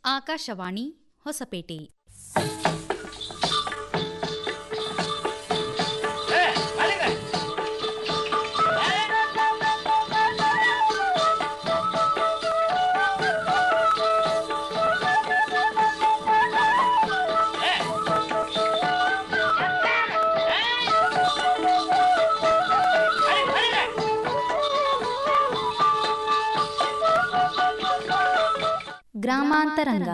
ಆಕಾಶವಾಣಿ ಹೊಸಪೇಟೆ ಗ್ರಾಮಾಂತರಂಗ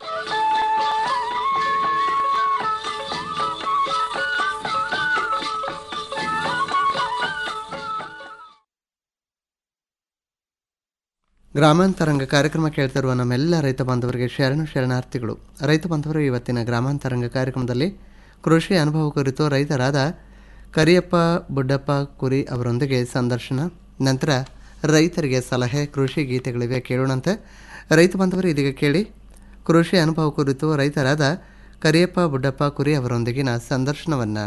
ಗ್ರಾಮಾಂತರಂಗ ಕಾರ್ಯಕ್ರಮ ಕೇಳ್ತಿರುವ ನಮ್ಮೆಲ್ಲ ರೈತ ಬಾಂಧವರಿಗೆ ಶರಣು ಶರಣಾರ್ಥಿಗಳು ರೈತ ಬಾಂಧವರು ಇವತ್ತಿನ ಗ್ರಾಮಾಂತರಂಗ ಕಾರ್ಯಕ್ರಮದಲ್ಲಿ ಕೃಷಿ ಅನುಭವ ಕುರಿತು ರೈತರಾದ ಕರಿಯಪ್ಪ ಬುಡ್ಡಪ್ಪ ಕುರಿ ಅವರೊಂದಿಗೆ ಸಂದರ್ಶನ ನಂತರ ರೈತರಿಗೆ ಸಲಹೆ ಕೃಷಿ ಗೀತೆಗಳಿವೆ ಕೇಳೋಣಂತೆ ರೈತ ಬಾಂಧವರು ಇದೀಗ ಕೇಳಿ ಕೃಷಿ ಅನುಭವ ಕುರಿತು ರೈತರಾದ ಕರಿಯಪ್ಪ ಬುಡ್ಡಪ್ಪ ಕುರಿ ಅವರೊಂದಿಗಿನ ಸಂದರ್ಶನವನ್ನು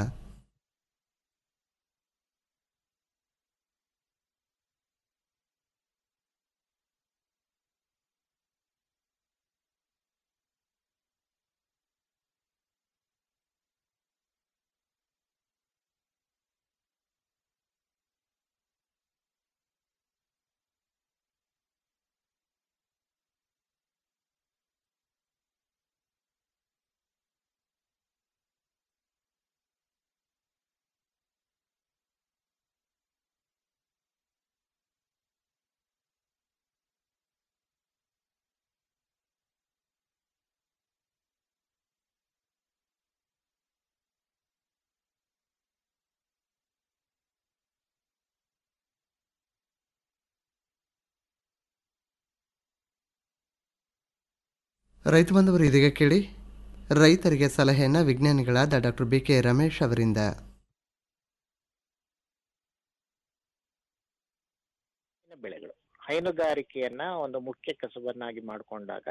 ರೈತ ಬಾಂಧವರು ಇದೀಗ ಕೇಳಿ ರೈತರಿಗೆ ಸಲಹೆಯನ್ನು ವಿಜ್ಞಾನಿಗಳಾದ ಡಾಕ್ಟರ್ ಬಿ ಕೆ ರಮೇಶ್ ಅವರಿಂದ ಬೆಳೆಗಳು ಹೈನುಗಾರಿಕೆಯನ್ನ ಒಂದು ಮುಖ್ಯ ಕಸುಬನ್ನಾಗಿ ಮಾಡಿಕೊಂಡಾಗ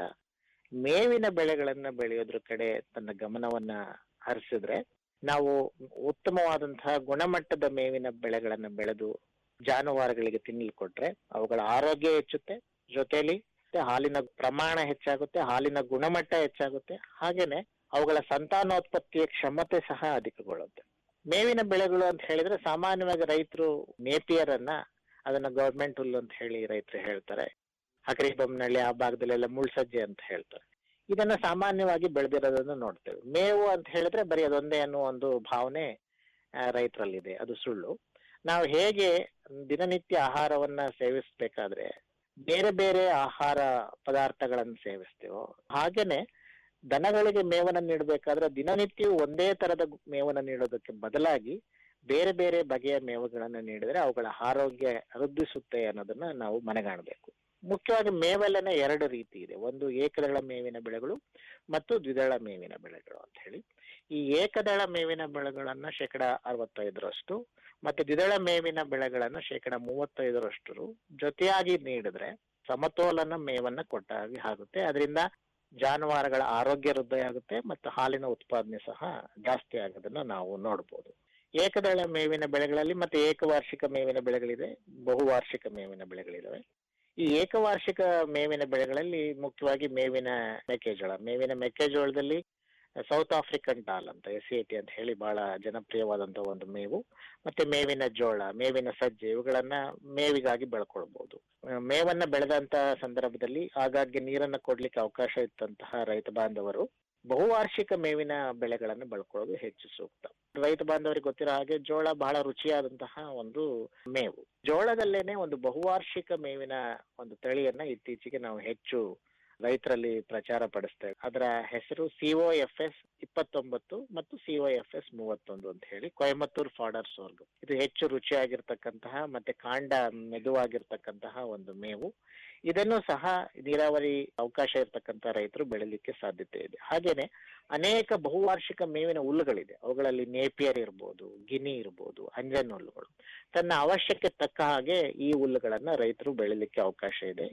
ಮೇವಿನ ಬೆಳೆಗಳನ್ನ ಬೆಳೆಯೋದ್ರ ಕಡೆ ತನ್ನ ಗಮನವನ್ನ ಹರಿಸಿದ್ರೆ ನಾವು ಉತ್ತಮವಾದಂತಹ ಗುಣಮಟ್ಟದ ಮೇವಿನ ಬೆಳೆಗಳನ್ನ ಬೆಳೆದು ಜಾನುವಾರುಗಳಿಗೆ ತಿನ್ನಲು ಕೊಟ್ರೆ ಅವುಗಳ ಆರೋಗ್ಯ ಹೆಚ್ಚುತ್ತೆ ಜೊತೆಲಿ ಹಾಲಿನ ಪ್ರಮಾಣ ಹೆಚ್ಚಾಗುತ್ತೆ ಹಾಲಿನ ಗುಣಮಟ್ಟ ಹೆಚ್ಚಾಗುತ್ತೆ ಹಾಗೇನೆ ಅವುಗಳ ಸಂತಾನೋತ್ಪತ್ತಿಯ ಕ್ಷಮತೆ ಸಹ ಅಧಿಕಗೊಳ್ಳುತ್ತೆ ಮೇವಿನ ಬೆಳೆಗಳು ಅಂತ ಹೇಳಿದ್ರೆ ಸಾಮಾನ್ಯವಾಗಿ ರೈತರು ನೇಪಿಯರ್ ಅನ್ನ ಅದನ್ನ ಗೌರ್ಮೆಂಟ್ ಹುಲ್ಲು ಅಂತ ಹೇಳಿ ರೈತರು ಹೇಳ್ತಾರೆ ಹಕರಿಬೊಮ್ಮನಹಳ್ಳಿ ಆ ಭಾಗದಲ್ಲೆಲ್ಲ ಮುಳ್ಸಜ್ಜೆ ಅಂತ ಹೇಳ್ತಾರೆ ಇದನ್ನ ಸಾಮಾನ್ಯವಾಗಿ ಬೆಳೆದಿರೋದನ್ನ ನೋಡ್ತೇವೆ ಮೇವು ಅಂತ ಹೇಳಿದ್ರೆ ಬರೀ ಅದೊಂದೇ ಅನ್ನೋ ಒಂದು ಭಾವನೆ ಆ, ರೈತರಲ್ಲಿದೆ ಅದು ಸುಳ್ಳು ನಾವು ಹೇಗೆ ದಿನನಿತ್ಯ ಆಹಾರವನ್ನ ಸೇವಿಸ್ಬೇಕಾದ್ರೆ ಬೇರೆ ಬೇರೆ ಆಹಾರ ಪದಾರ್ಥಗಳನ್ನು ಸೇವಿಸ್ತೇವೋ ಹಾಗೇನೆ ದನಗಳಿಗೆ ಮೇವನ್ನ ನೀಡಬೇಕಾದ್ರೆ ದಿನನಿತ್ಯವೂ ಒಂದೇ ತರದ ಮೇವನ್ನ ನೀಡೋದಕ್ಕೆ ಬದಲಾಗಿ ಬೇರೆ ಬೇರೆ ಬಗೆಯ ಮೇವುಗಳನ್ನ ನೀಡಿದ್ರೆ ಅವುಗಳ ಆರೋಗ್ಯ ವೃದ್ಧಿಸುತ್ತೆ ಅನ್ನೋದನ್ನ ನಾವು ಮನೆಗಾಣಬೇಕು ಮುಖ್ಯವಾಗಿ ಮೇವಲ್ಲೇನೆ ಎರಡು ರೀತಿ ಇದೆ ಒಂದು ಏಕದಳ ಮೇವಿನ ಬೆಳೆಗಳು ಮತ್ತು ದ್ವಿದಳ ಮೇವಿನ ಬೆಳೆಗಳು ಅಂತ ಹೇಳಿ ಈ ಏಕದಳ ಮೇವಿನ ಬೆಳೆಗಳನ್ನ ಶೇಕಡ ಅರವತ್ತೈದರಷ್ಟು ಮತ್ತೆ ದ್ವಿದಳ ಮೇವಿನ ಬೆಳೆಗಳನ್ನ ಶೇಕಡ ಮೂವತ್ತೈದರಷ್ಟು ಜೊತೆಯಾಗಿ ನೀಡಿದ್ರೆ ಸಮತೋಲನ ಮೇವನ್ನ ಕೊಟ್ಟಾಗಿ ಆಗುತ್ತೆ ಅದರಿಂದ ಜಾನುವಾರುಗಳ ಆರೋಗ್ಯ ವೃದ್ಧಿ ಆಗುತ್ತೆ ಮತ್ತು ಹಾಲಿನ ಉತ್ಪಾದನೆ ಸಹ ಜಾಸ್ತಿ ಆಗೋದನ್ನ ನಾವು ನೋಡ್ಬೋದು ಏಕದಳ ಮೇವಿನ ಬೆಳೆಗಳಲ್ಲಿ ಮತ್ತೆ ಏಕವಾರ್ಷಿಕ ಮೇವಿನ ಬೆಳೆಗಳಿದೆ ಬಹುವಾರ್ಷಿಕ ಮೇವಿನ ಬೆಳೆಗಳಿದಾವೆ ಈ ಏಕವಾರ್ಷಿಕ ಮೇವಿನ ಬೆಳೆಗಳಲ್ಲಿ ಮುಖ್ಯವಾಗಿ ಮೇವಿನ ಮೆಕ್ಕೆಜೋಳ ಮೇವಿನ ಮೆಕ್ಕೆಜೋಳದಲ್ಲಿ ಸೌತ್ ಆಫ್ರಿಕನ್ ಡಾಲ್ ಅಂತ ಎಸ್ ಸಿ ಟಿ ಅಂತ ಹೇಳಿ ಬಹಳ ಜನಪ್ರಿಯವಾದಂತಹ ಒಂದು ಮೇವು ಮತ್ತೆ ಮೇವಿನ ಜೋಳ ಮೇವಿನ ಸಜ್ಜೆ ಇವುಗಳನ್ನ ಮೇವಿಗಾಗಿ ಬೆಳ್ಕೊಳ್ಬಹುದು ಆ, ಮೇವನ್ನ ಬೆಳೆದಂತ ಸಂದರ್ಭದಲ್ಲಿ ಆಗಾಗ್ಗೆ ನೀರನ್ನ ಕೊಡ್ಲಿಕ್ಕೆ ಅವಕಾಶ ಇತ್ತಂತಹ ರೈತ ಬಾಂಧವರು ಬಹುವಾರ್ಷಿಕ ಮೇವಿನ ಬೆಳೆಗಳನ್ನು ಬೆಳ್ಕೊಳ್ಳೋದು ಹೆಚ್ಚು ಸೂಕ್ತ ರೈತ ಬಾಂಧವರಿಗೆ ಗೊತ್ತಿರೋ ಹಾಗೆ ಜೋಳ ಬಹಳ ರುಚಿಯಾದಂತಹ ಒಂದು ಮೇವು ಜೋಳದಲ್ಲೇನೆ ಒಂದು ಬಹುವಾರ್ಷಿಕ ಮೇವಿನ ಒಂದು ತಳಿಯನ್ನ ಇತ್ತೀಚೆಗೆ ನಾವು ಹೆಚ್ಚು ರೈತರಲ್ಲಿ ಪ್ರಚಾರ ಪಡಿಸ್ತೇವೆ ಅದರ ಹೆಸರು ಸಿಒ ಎಫ್ ಎಸ್ ಇಪ್ಪತ್ತೊಂಬತ್ತು ಮತ್ತು ಸಿಒ ಎಫ್ ಎಸ್ ಮೂವತ್ತೊಂದು ಅಂತ ಹೇಳಿ ಕೊಯಮತ್ತೂರ್ ಫಾಡರ್ ಸೋರ್ಗು ಇದು ಹೆಚ್ಚು ರುಚಿಯಾಗಿರ್ತಕ್ಕಂತಹ ಮತ್ತೆ ಕಾಂಡ ಮೆದುವಾಗಿರ್ತಕ್ಕಂತಹ ಒಂದು ಮೇವು ಇದನ್ನು ಸಹ ನೀರಾವರಿ ಅವಕಾಶ ಇರ್ತಕ್ಕಂಥ ರೈತರು ಬೆಳಿಲಿಕ್ಕೆ ಸಾಧ್ಯತೆ ಇದೆ ಹಾಗೇನೆ ಅನೇಕ ಬಹುವಾರ್ಷಿಕ ಮೇವಿನ ಹುಲ್ಲುಗಳಿದೆ ಅವುಗಳಲ್ಲಿ ನೇಪಿಯರ್ ಇರ್ಬೋದು ಗಿನಿ ಇರ್ಬೋದು ಅಂಜನ್ ಹುಲ್ಲುಗಳು ತನ್ನ ಅವಶ್ಯಕ್ಕೆ ತಕ್ಕ ಹಾಗೆ ಈ ಹುಲ್ಲುಗಳನ್ನ ರೈತರು ಬೆಳಿಲಿಕ್ಕೆ ಅವಕಾಶ ಇದೆ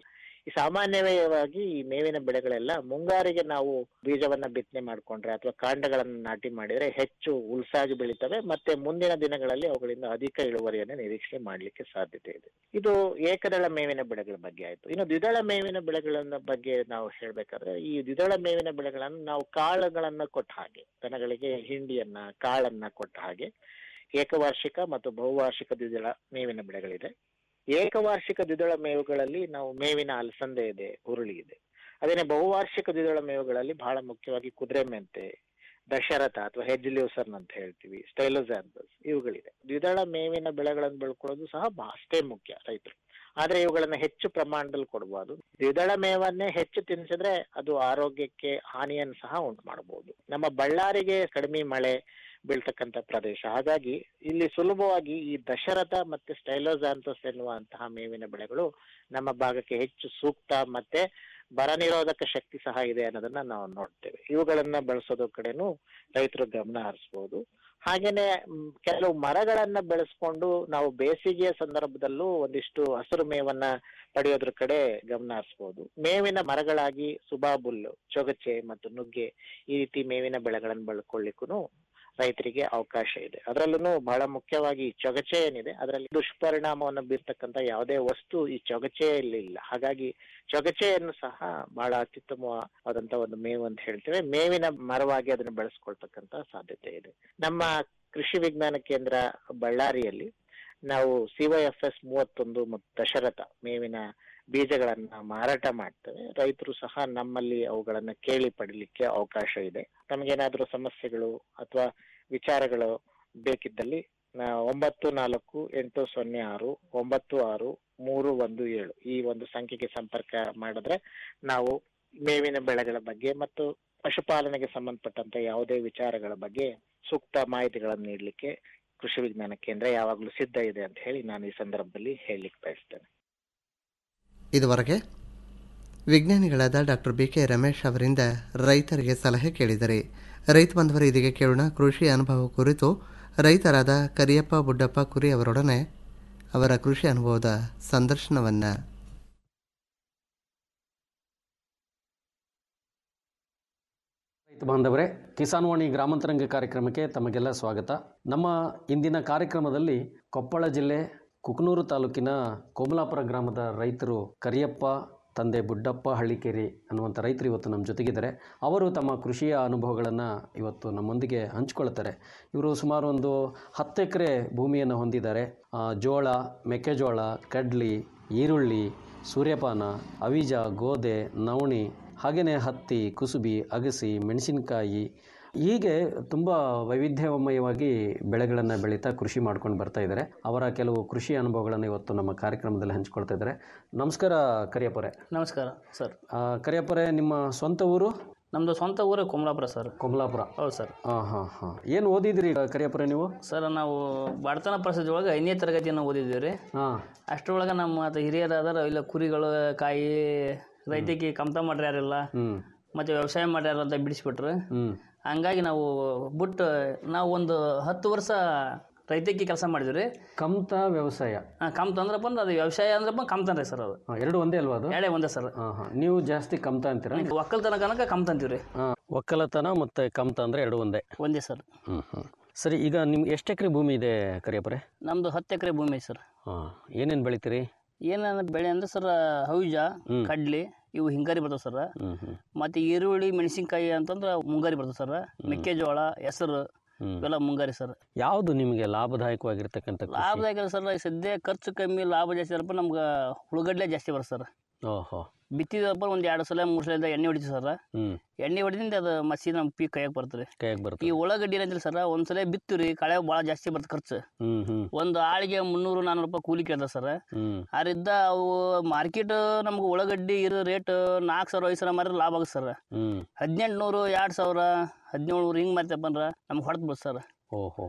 ಈ ಸಾಮಾನ್ಯವಾಗಿ ಈ ಮೇವಿನ ಬೆಳೆಗಳೆಲ್ಲ ಮುಂಗಾರಿಗೆ ನಾವು ಬೀಜವನ್ನ ಬಿತ್ತನೆ ಮಾಡ್ಕೊಂಡ್ರೆ ಅಥವಾ ಕಾಂಡಗಳನ್ನ ನಾಟಿ ಮಾಡಿದ್ರೆ ಹೆಚ್ಚು ಉಲ್ಸಾಗಿ ಬೆಳಿತವೆ ಮತ್ತೆ ಮುಂದಿನ ದಿನಗಳಲ್ಲಿ ಅವುಗಳಿಂದ ಅಧಿಕ ಇಳುವರಿಯನ್ನು ನಿರೀಕ್ಷೆ ಮಾಡ್ಲಿಕ್ಕೆ ಸಾಧ್ಯತೆ ಇದೆ ಇದು ಏಕದಳ ಮೇವಿನ ಬೆಳೆಗಳ ಬಗ್ಗೆ ಆಯ್ತು ಇನ್ನು ದ್ವಿದಳ ಮೇವಿನ ಬೆಳೆಗಳನ್ನ ಬಗ್ಗೆ ನಾವು ಹೇಳ್ಬೇಕಾದ್ರೆ ಈ ದ್ವಿದಳ ಮೇವಿನ ಬೆಳೆಗಳನ್ನು ನಾವು ಕಾಳುಗಳನ್ನ ಕೊಟ್ಟ ಹಾಗೆ ದನಗಳಿಗೆ ಹಿಂಡಿಯನ್ನ ಕಾಳನ್ನ ಕೊಟ್ಟ ಹಾಗೆ ಏಕವಾರ್ಷಿಕ ಮತ್ತು ಬಹುವಾರ್ಷಿಕ ದ್ವಿದಳ ಮೇವಿನ ಬೆಳೆಗಳಿದೆ ಏಕವಾರ್ಷಿಕ ದ್ವಿದಳ ಮೇವುಗಳಲ್ಲಿ ನಾವು ಮೇವಿನ ಅಲಸಂದೆ ಇದೆ ಹುರುಳಿ ಇದೆ ಅದೇನೆ ಬಹುವಾರ್ಷಿಕ ದ್ವಿದಳ ಮೇವುಗಳಲ್ಲಿ ಬಹಳ ಮುಖ್ಯವಾಗಿ ಕುದುರೆ ಮೆಂತೆ ದಶರಥ ಅಥವಾ ಹೆಜ್ಲಿಯೂಸರ್ನ್ ಅಂತ ಹೇಳ್ತೀವಿ ಸ್ಟೈಲೋಸಾಂಬಸ್ ಇವುಗಳಿದೆ ದ್ವಿದಳ ಮೇವಿನ ಬೆಳೆಗಳನ್ನು ಬೆಳ್ಕೊಳ್ಳೋದು ಸಹ ಬ- ಅಷ್ಟೇ ಮುಖ್ಯ ರೈತರು ಆದ್ರೆ ಇವುಗಳನ್ನ ಹೆಚ್ಚು ಪ್ರಮಾಣದಲ್ಲಿ ಕೊಡಬಹುದು ದ್ವಿದಳ ಮೇವನ್ನೇ ಹೆಚ್ಚು ತಿನ್ಸಿದ್ರೆ ಅದು ಆರೋಗ್ಯಕ್ಕೆ ಹಾನಿಯನ್ನು ಸಹ ಉಂಟು ಮಾಡಬಹುದು ನಮ್ಮ ಬಳ್ಳಾರಿಗೆ ಕಡಿಮೆ ಮಳೆ ಬೀಳ್ತಕ್ಕಂತ ಪ್ರದೇಶ ಹಾಗಾಗಿ ಇಲ್ಲಿ ಸುಲಭವಾಗಿ ಈ ದಶರಥ ಮತ್ತೆ ಸ್ಟೈಲೋಸಾಂತೋಸ್ ಎನ್ನುವಂತಹ ಮೇವಿನ ಬೆಳೆಗಳು ನಮ್ಮ ಭಾಗಕ್ಕೆ ಹೆಚ್ಚು ಸೂಕ್ತ ಮತ್ತೆ ಬರ ನಿರೋಧಕ ಶಕ್ತಿ ಸಹ ಇದೆ ಅನ್ನೋದನ್ನ ನಾವು ನೋಡ್ತೇವೆ ಇವುಗಳನ್ನ ಬಳಸೋದ್ರ ಕಡೆನೂ ರೈತರು ಗಮನ ಹರಿಸಬಹುದು ಹಾಗೇನೆ ಮ್, ಕೆಲವು ಮರಗಳನ್ನ ಬೆಳೆಸ್ಕೊಂಡು ನಾವು ಬೇಸಿಗೆಯ ಸಂದರ್ಭದಲ್ಲೂ ಒಂದಿಷ್ಟು ಹಸಿರು ಮೇವನ್ನ ಪಡೆಯೋದ್ರ ಕಡೆ ಗಮನ ಹರಿಸಬಹುದು ಮೇವಿನ ಮರಗಳಾಗಿ ಸುಬಾಬುಲ್ಲು ಚೊಗಚೆ ಮತ್ತು ನುಗ್ಗೆ ಈ ರೀತಿ ಮೇವಿನ ಬೆಳೆಗಳನ್ನು ಬೆಳ್ಕೊಳ್ಳಿಕ್ಕೂ ರೈತರಿಗೆ ಅವಕಾಶ ಇದೆ ಅದರಲ್ಲೂ ಬಹಳ ಮುಖ್ಯವಾಗಿ ಈ ಚೊಗಚೆ ಏನಿದೆ ಅದರಲ್ಲಿ ದುಷ್ಪರಿಣಾಮವನ್ನು ಬೀರ್ತಕ್ಕಂತ ಯಾವುದೇ ವಸ್ತು ಈ ಚೊಗಚೆಯಲ್ಲಿ ಇಲ್ಲ ಹಾಗಾಗಿ ಚೊಗಚೆಯನ್ನು ಸಹ ಬಹಳ ಅತ್ಯುತ್ತಮವಾದಂತ ಒಂದು ಮೇವು ಅಂತ ಹೇಳ್ತೇವೆ ಮೇವಿನ ಮರವಾಗಿ ಅದನ್ನು ಬೆಳೆಸ್ಕೊಳ್ತಕ್ಕಂತ ಸಾಧ್ಯತೆ ಇದೆ ನಮ್ಮ ಕೃಷಿ ವಿಜ್ಞಾನ ಕೇಂದ್ರ ಬಳ್ಳಾರಿಯಲ್ಲಿ ನಾವು ಸಿವೈಎಫ್ ಎಸ್ ಮೂವತ್ತೊಂದು ಮತ್ತು ದಶರಥ ಮೇವಿನ ಬೀಜಗಳನ್ನ ಮಾರಾಟ ಮಾಡ್ತೇವೆ ರೈತರು ಸಹ ನಮ್ಮಲ್ಲಿ ಅವುಗಳನ್ನ ಕೇಳಿ ಪಡಿಲಿಕ್ಕೆ ಅವಕಾಶ ಇದೆ ತಮಗೇನಾದ್ರೂ ಸಮಸ್ಯೆಗಳು ಅಥವಾ ವಿಚಾರಗಳು ಬೇಕಿದ್ದಲ್ಲಿ ನಾ- ಒಂಬತ್ತು ನಾಲ್ಕು ಎಂಟು ಸೊನ್ನೆ ಆರು ಒಂಬತ್ತು ಆರು ಮೂರು ಒಂದು ಏಳು ಈ ಒಂದು ಸಂಖ್ಯೆಗೆ ಸಂಪರ್ಕ ಮಾಡಿದ್ರೆ ನಾವು ಮೇವಿನ ಬೆಳೆಗಳ ಬಗ್ಗೆ ಮತ್ತು ಪಶುಪಾಲನೆಗೆ ಸಂಬಂಧಪಟ್ಟಂತ ಯಾವುದೇ ವಿಚಾರಗಳ ಬಗ್ಗೆ ಸೂಕ್ತ ಮಾಹಿತಿಗಳನ್ನು ನೀಡಲಿಕ್ಕೆ ಕೃಷಿ ವಿಜ್ಞಾನ ಕೇಂದ್ರ ಯಾವಾಗಲೂ ಸಿದ್ಧ ಇದೆ ಅಂತ ಹೇಳಿ ನಾನು ಈ ಸಂದರ್ಭದಲ್ಲಿ ಹೇಳಲಿಕ್ಕೆ ಬಯಸ್ತೇನೆ ಇದುವರೆಗೆ ವಿಜ್ಞಾನಿಗಳಾದ ಡಾಕ್ಟರ್ ಬಿ ಕೆ ರಮೇಶ್ ಅವರಿಂದ ರೈತರಿಗೆ ಸಲಹೆ ಕೇಳಿದರೆ ರೈತ ಬಂಧವರು ಇದೀಗ ಕೇಳೋಣ ಕೃಷಿ ಅನುಭವ ಕುರಿತು ರೈತರಾದ ಕರಿಯಪ್ಪ ಬುಡ್ಡಪ್ಪ ಕುರಿ ಅವರೊಡನೆ ಅವರ ಕೃಷಿ ಅನುಭವದ ಸಂದರ್ಶನವನ್ನು ರೈತ ಬಾಂಧವರೇ ಕಿಸಾನ್ ವಾಣಿ ಗ್ರಾಮಾಂತರಂಗ ಕಾರ್ಯಕ್ರಮಕ್ಕೆ ತಮಗೆಲ್ಲ ಸ್ವಾಗತ ನಮ್ಮ ಇಂದಿನ ಕಾರ್ಯಕ್ರಮದಲ್ಲಿ ಕೊಪ್ಪಳ ಜಿಲ್ಲೆ ಕುಕನೂರು ತಾಲೂಕಿನ ಕೋಮಲಾಪುರ ಗ್ರಾಮದ ರೈತರು ಕರಿಯಪ್ಪ ತಂದೆ ಬುಡ್ಡಪ್ಪ ಹಳ್ಳಿಕೇರಿ ಅನ್ನುವಂಥ ರೈತರು ಇವತ್ತು ನಮ್ಮ ಜೊತೆಗಿದ್ದಾರೆ ಅವರು ತಮ್ಮ ಕೃಷಿಯ ಅನುಭವಗಳನ್ನು ಇವತ್ತು ನಮ್ಮೊಂದಿಗೆ ಹಂಚ್ಕೊಳ್ತಾರೆ ಇವರು ಸುಮಾರು ಒಂದು ಹತ್ತು ಎಕರೆ ಭೂಮಿಯನ್ನು ಹೊಂದಿದ್ದಾರೆ ಆ, ಜೋಳ ಮೆಕ್ಕೆಜೋಳ ಕಡ್ಲಿ ಈರುಳ್ಳಿ ಸೂರ್ಯಪಾನ ಅವಿಜ ಗೋಧೆ ನವಣಿ ಹಾಗೆಯೇ ಹತ್ತಿ ಕುಸುಬಿ ಅಗಸಿ ಮೆಣಸಿನಕಾಯಿ ಹೀಗೆ ತುಂಬ ವೈವಿಧ್ಯಮಯವಾಗಿ ಬೆಳೆಗಳನ್ನು ಬೆಳೀತಾ ಕೃಷಿ ಮಾಡ್ಕೊಂಡು ಬರ್ತಾ ಇದ್ದಾರೆ ಅವರ ಕೆಲವು ಕೃಷಿ ಅನುಭವಗಳನ್ನು ಇವತ್ತು ನಮ್ಮ ಕಾರ್ಯಕ್ರಮದಲ್ಲಿ ಹಂಚ್ಕೊಳ್ತಾ ಇದ್ದಾರೆ ನಮಸ್ಕಾರ ಕರಿಯಪ್ಪರೆ ನಮಸ್ಕಾರ ಸರ್ ಆ, ಕರಿಯಪ್ಪರೆ ನಿಮ್ಮ ಸ್ವಂತ ಊರು ನಮ್ಮದು ಸ್ವಂತ ಊರೇ ಕೊಮಲಾಪುರ ಸರ್ ಕೊಮಲಾಪುರ ಹೌದು ಸರ್ ಹಾಂ ಹಾಂ ಹಾಂ ಏನು ಓದಿದ್ರಿ ಕರಿಯಪ್ಪರೆ ನೀವು ಸರ್ ನಾವು ಬಡತನ ಪರಿಸ್ಥಿತಿ ಒಳಗೆ ಐದನೇ ತರಗತಿಯನ್ನು ಓದಿದ್ದೀವಿ ರೀ ಹಾಂ ಅಷ್ಟರೊಳಗೆ ನಮ್ಮ ಮತ್ತು ಹಿರಿಯರಾದಾರ ಇಲ್ಲ ಕುರಿಗಳು ಕಾಯಿ ರೈತಕ್ಕೆ ಕಮ್ತ ಮಾಡ್ರಿ ಯಾರಿಲ್ಲ ಹ್ಞೂ ಮತ್ತು ವ್ಯವಸಾಯ ಮಾಡ್ಯಾರ ಅಂತ ಬಿಡಿಸ್ಬಿಟ್ರು ಹ್ಞೂ ಹಂಗಾಗಿ ನಾವು ಬಿಟ್ಟು ನಾವು ಒಂದು ಹತ್ತು ವರ್ಷ ರೈತಕ್ಕೆ ಕೆಲಸ ಮಾಡಿದ್ವಿ ರೀ ಕಮ್ತ ವ್ಯವಸಾಯ ಕಮ್ತ ಅಂದ್ರಪ್ಪ ಅಂದ್ರೆ ಅದು ವ್ಯವಸಾಯ ಅಂದ್ರಪ್ಪ ಕಮ್ತಾನ ರೀ ಸರ್ ಅದು ಹಾಂ ಎರಡು ಒಂದೇ ಅಲ್ವಾ ಅದು ಎರಡೇ ಒಂದೇ ಸರ್ ಹಾಂ ಹಾಂ ನೀವು ಜಾಸ್ತಿ ಕಮ್ತ ಅಂತೀರಾ ಒಕ್ಕಲ್ತನ ಕನಕ ಕಮ್ತಂತೀವಿ ರೀ ಹಾಂ ಒಕ್ಕಲತನ ಮತ್ತು ಕಮ್ತ ಅಂದರೆ ಎರಡು ಒಂದೇ ಒಂದೇ ಸರ್ ಹ್ಞೂ ಹ್ಞೂ ಸರಿ ಈಗ ನಿಮ್ಗೆ ಎಷ್ಟು ಎಕರೆ ಭೂಮಿ ಇದೆ ಕರಿಯಪ್ಪರೆ ನಮ್ಮದು ಹತ್ತು ಎಕರೆ ಭೂಮಿ ಐತೆ ಸರ್ ಹಾಂ ಏನೇನು ಬೆಳಿತೀರಿ ಏನೇನು ಬೆಳೆ ಅಂದ್ರೆ ಸರ್ ಹೌಜ ಹ್ಮ್. ಕಡ್ಲಿ ಇವು ಹಿಂಗಾರಿ ಬರ್ತಾವೆ ಸರ್ ಹ್ಞೂ ಹ್ಞೂ ಮತ್ತು ಈರುಳ್ಳಿ ಮೆಣಸಿನ್ಕಾಯಿ ಅಂತಂದ್ರೆ ಮುಂಗಾರಿ ಬರ್ತದೆ ಸರ್ ಮೆಕ್ಕೆಜೋಳ ಹೆಸರು ಹ್ಞೂ ಇವೆಲ್ಲ ಮುಂಗಾರಿ ಸರ್ ಯಾವುದು ನಿಮಗೆ ಲಾಭದಾಯಕವಾಗಿರ್ತಕ್ಕಂಥ ಕೃಷಿ? ಲಾಭದಾಯಕ ಸರ್ ಸದ್ಯ ಖರ್ಚು ಕಮ್ಮಿ ಲಾಭ ಜಾಸ್ತಿ ಅದಪ್ಪ ನಮ್ಗೆ ಉಳ್ಳಗಡ್ಲೆ ಜಾಸ್ತಿ ಬರುತ್ತೆ ಸರ್ ಓಹೋ ಬಿತ್ತಿದಪ್ಪ ಒಂದು ಎರಡು ಸಲ ಮೂರು ಸಲ ಎಣ್ಣೆ ಹೊಡಿತೀವಿ ಸರ್ ಹ್ಞೂ ಎಣ್ಣೆ ಹೊಡೆದಿಂದ ಅದು ಮಸಿ ನಮ್ಮ ಪೀಕ್ ಕೈಯಾಗ ಬರ್ತದೆ ಕೈಯಾಗಿ ಈ ಬರ್ತದೆ ಉಳ್ಳಾಗಡ್ಡಿ ಏನಂದ್ರೆ ಸರ್ ಒಂದು ಸಲ ಬಿತ್ತು ರೀ ಕಳೆ ಭಾಳ ಜಾಸ್ತಿ ಬರ್ತದೆ ಖರ್ಚು ಹ್ಞೂ ಹ್ಞೂ ಒಂದು ಆಳಿಗೆ ಮುನ್ನೂರು ನಾನ್ನೂರು ರೂಪಾಯಿ ಕೂಲಿ ಕೇಳ್ತಾರೆ ಸರ್ ಹ್ಞೂ ಆರಿದ್ದ ಅವು ಮಾರ್ಕೆಟ್ ನಮ್ಗೆ ಉಳ್ಳಾಗಡ್ಡಿ ಇರೋ ರೇಟ್ ನಾಲ್ಕು ಸಾವಿರ ಐದು ಸಾವಿರ ಮಾರಿದ್ರೆ ಲಾಭ ಆಗುತ್ತೆ ಸರ್ ಹ್ಞೂ ಹದಿನೆಂಟು ನೂರು ಎರಡು ಸಾವಿರ ಹದಿನೇಳು ನೂರು ಹಿಂಗೆ ಮಾರ್ತಪ್ಪ ಅಂದ್ರೆ ನಮ್ಗೆ ಹೊಡೆದು ಬಿಡ್ತು ಸರ್ ಓಹೋ ಹೋ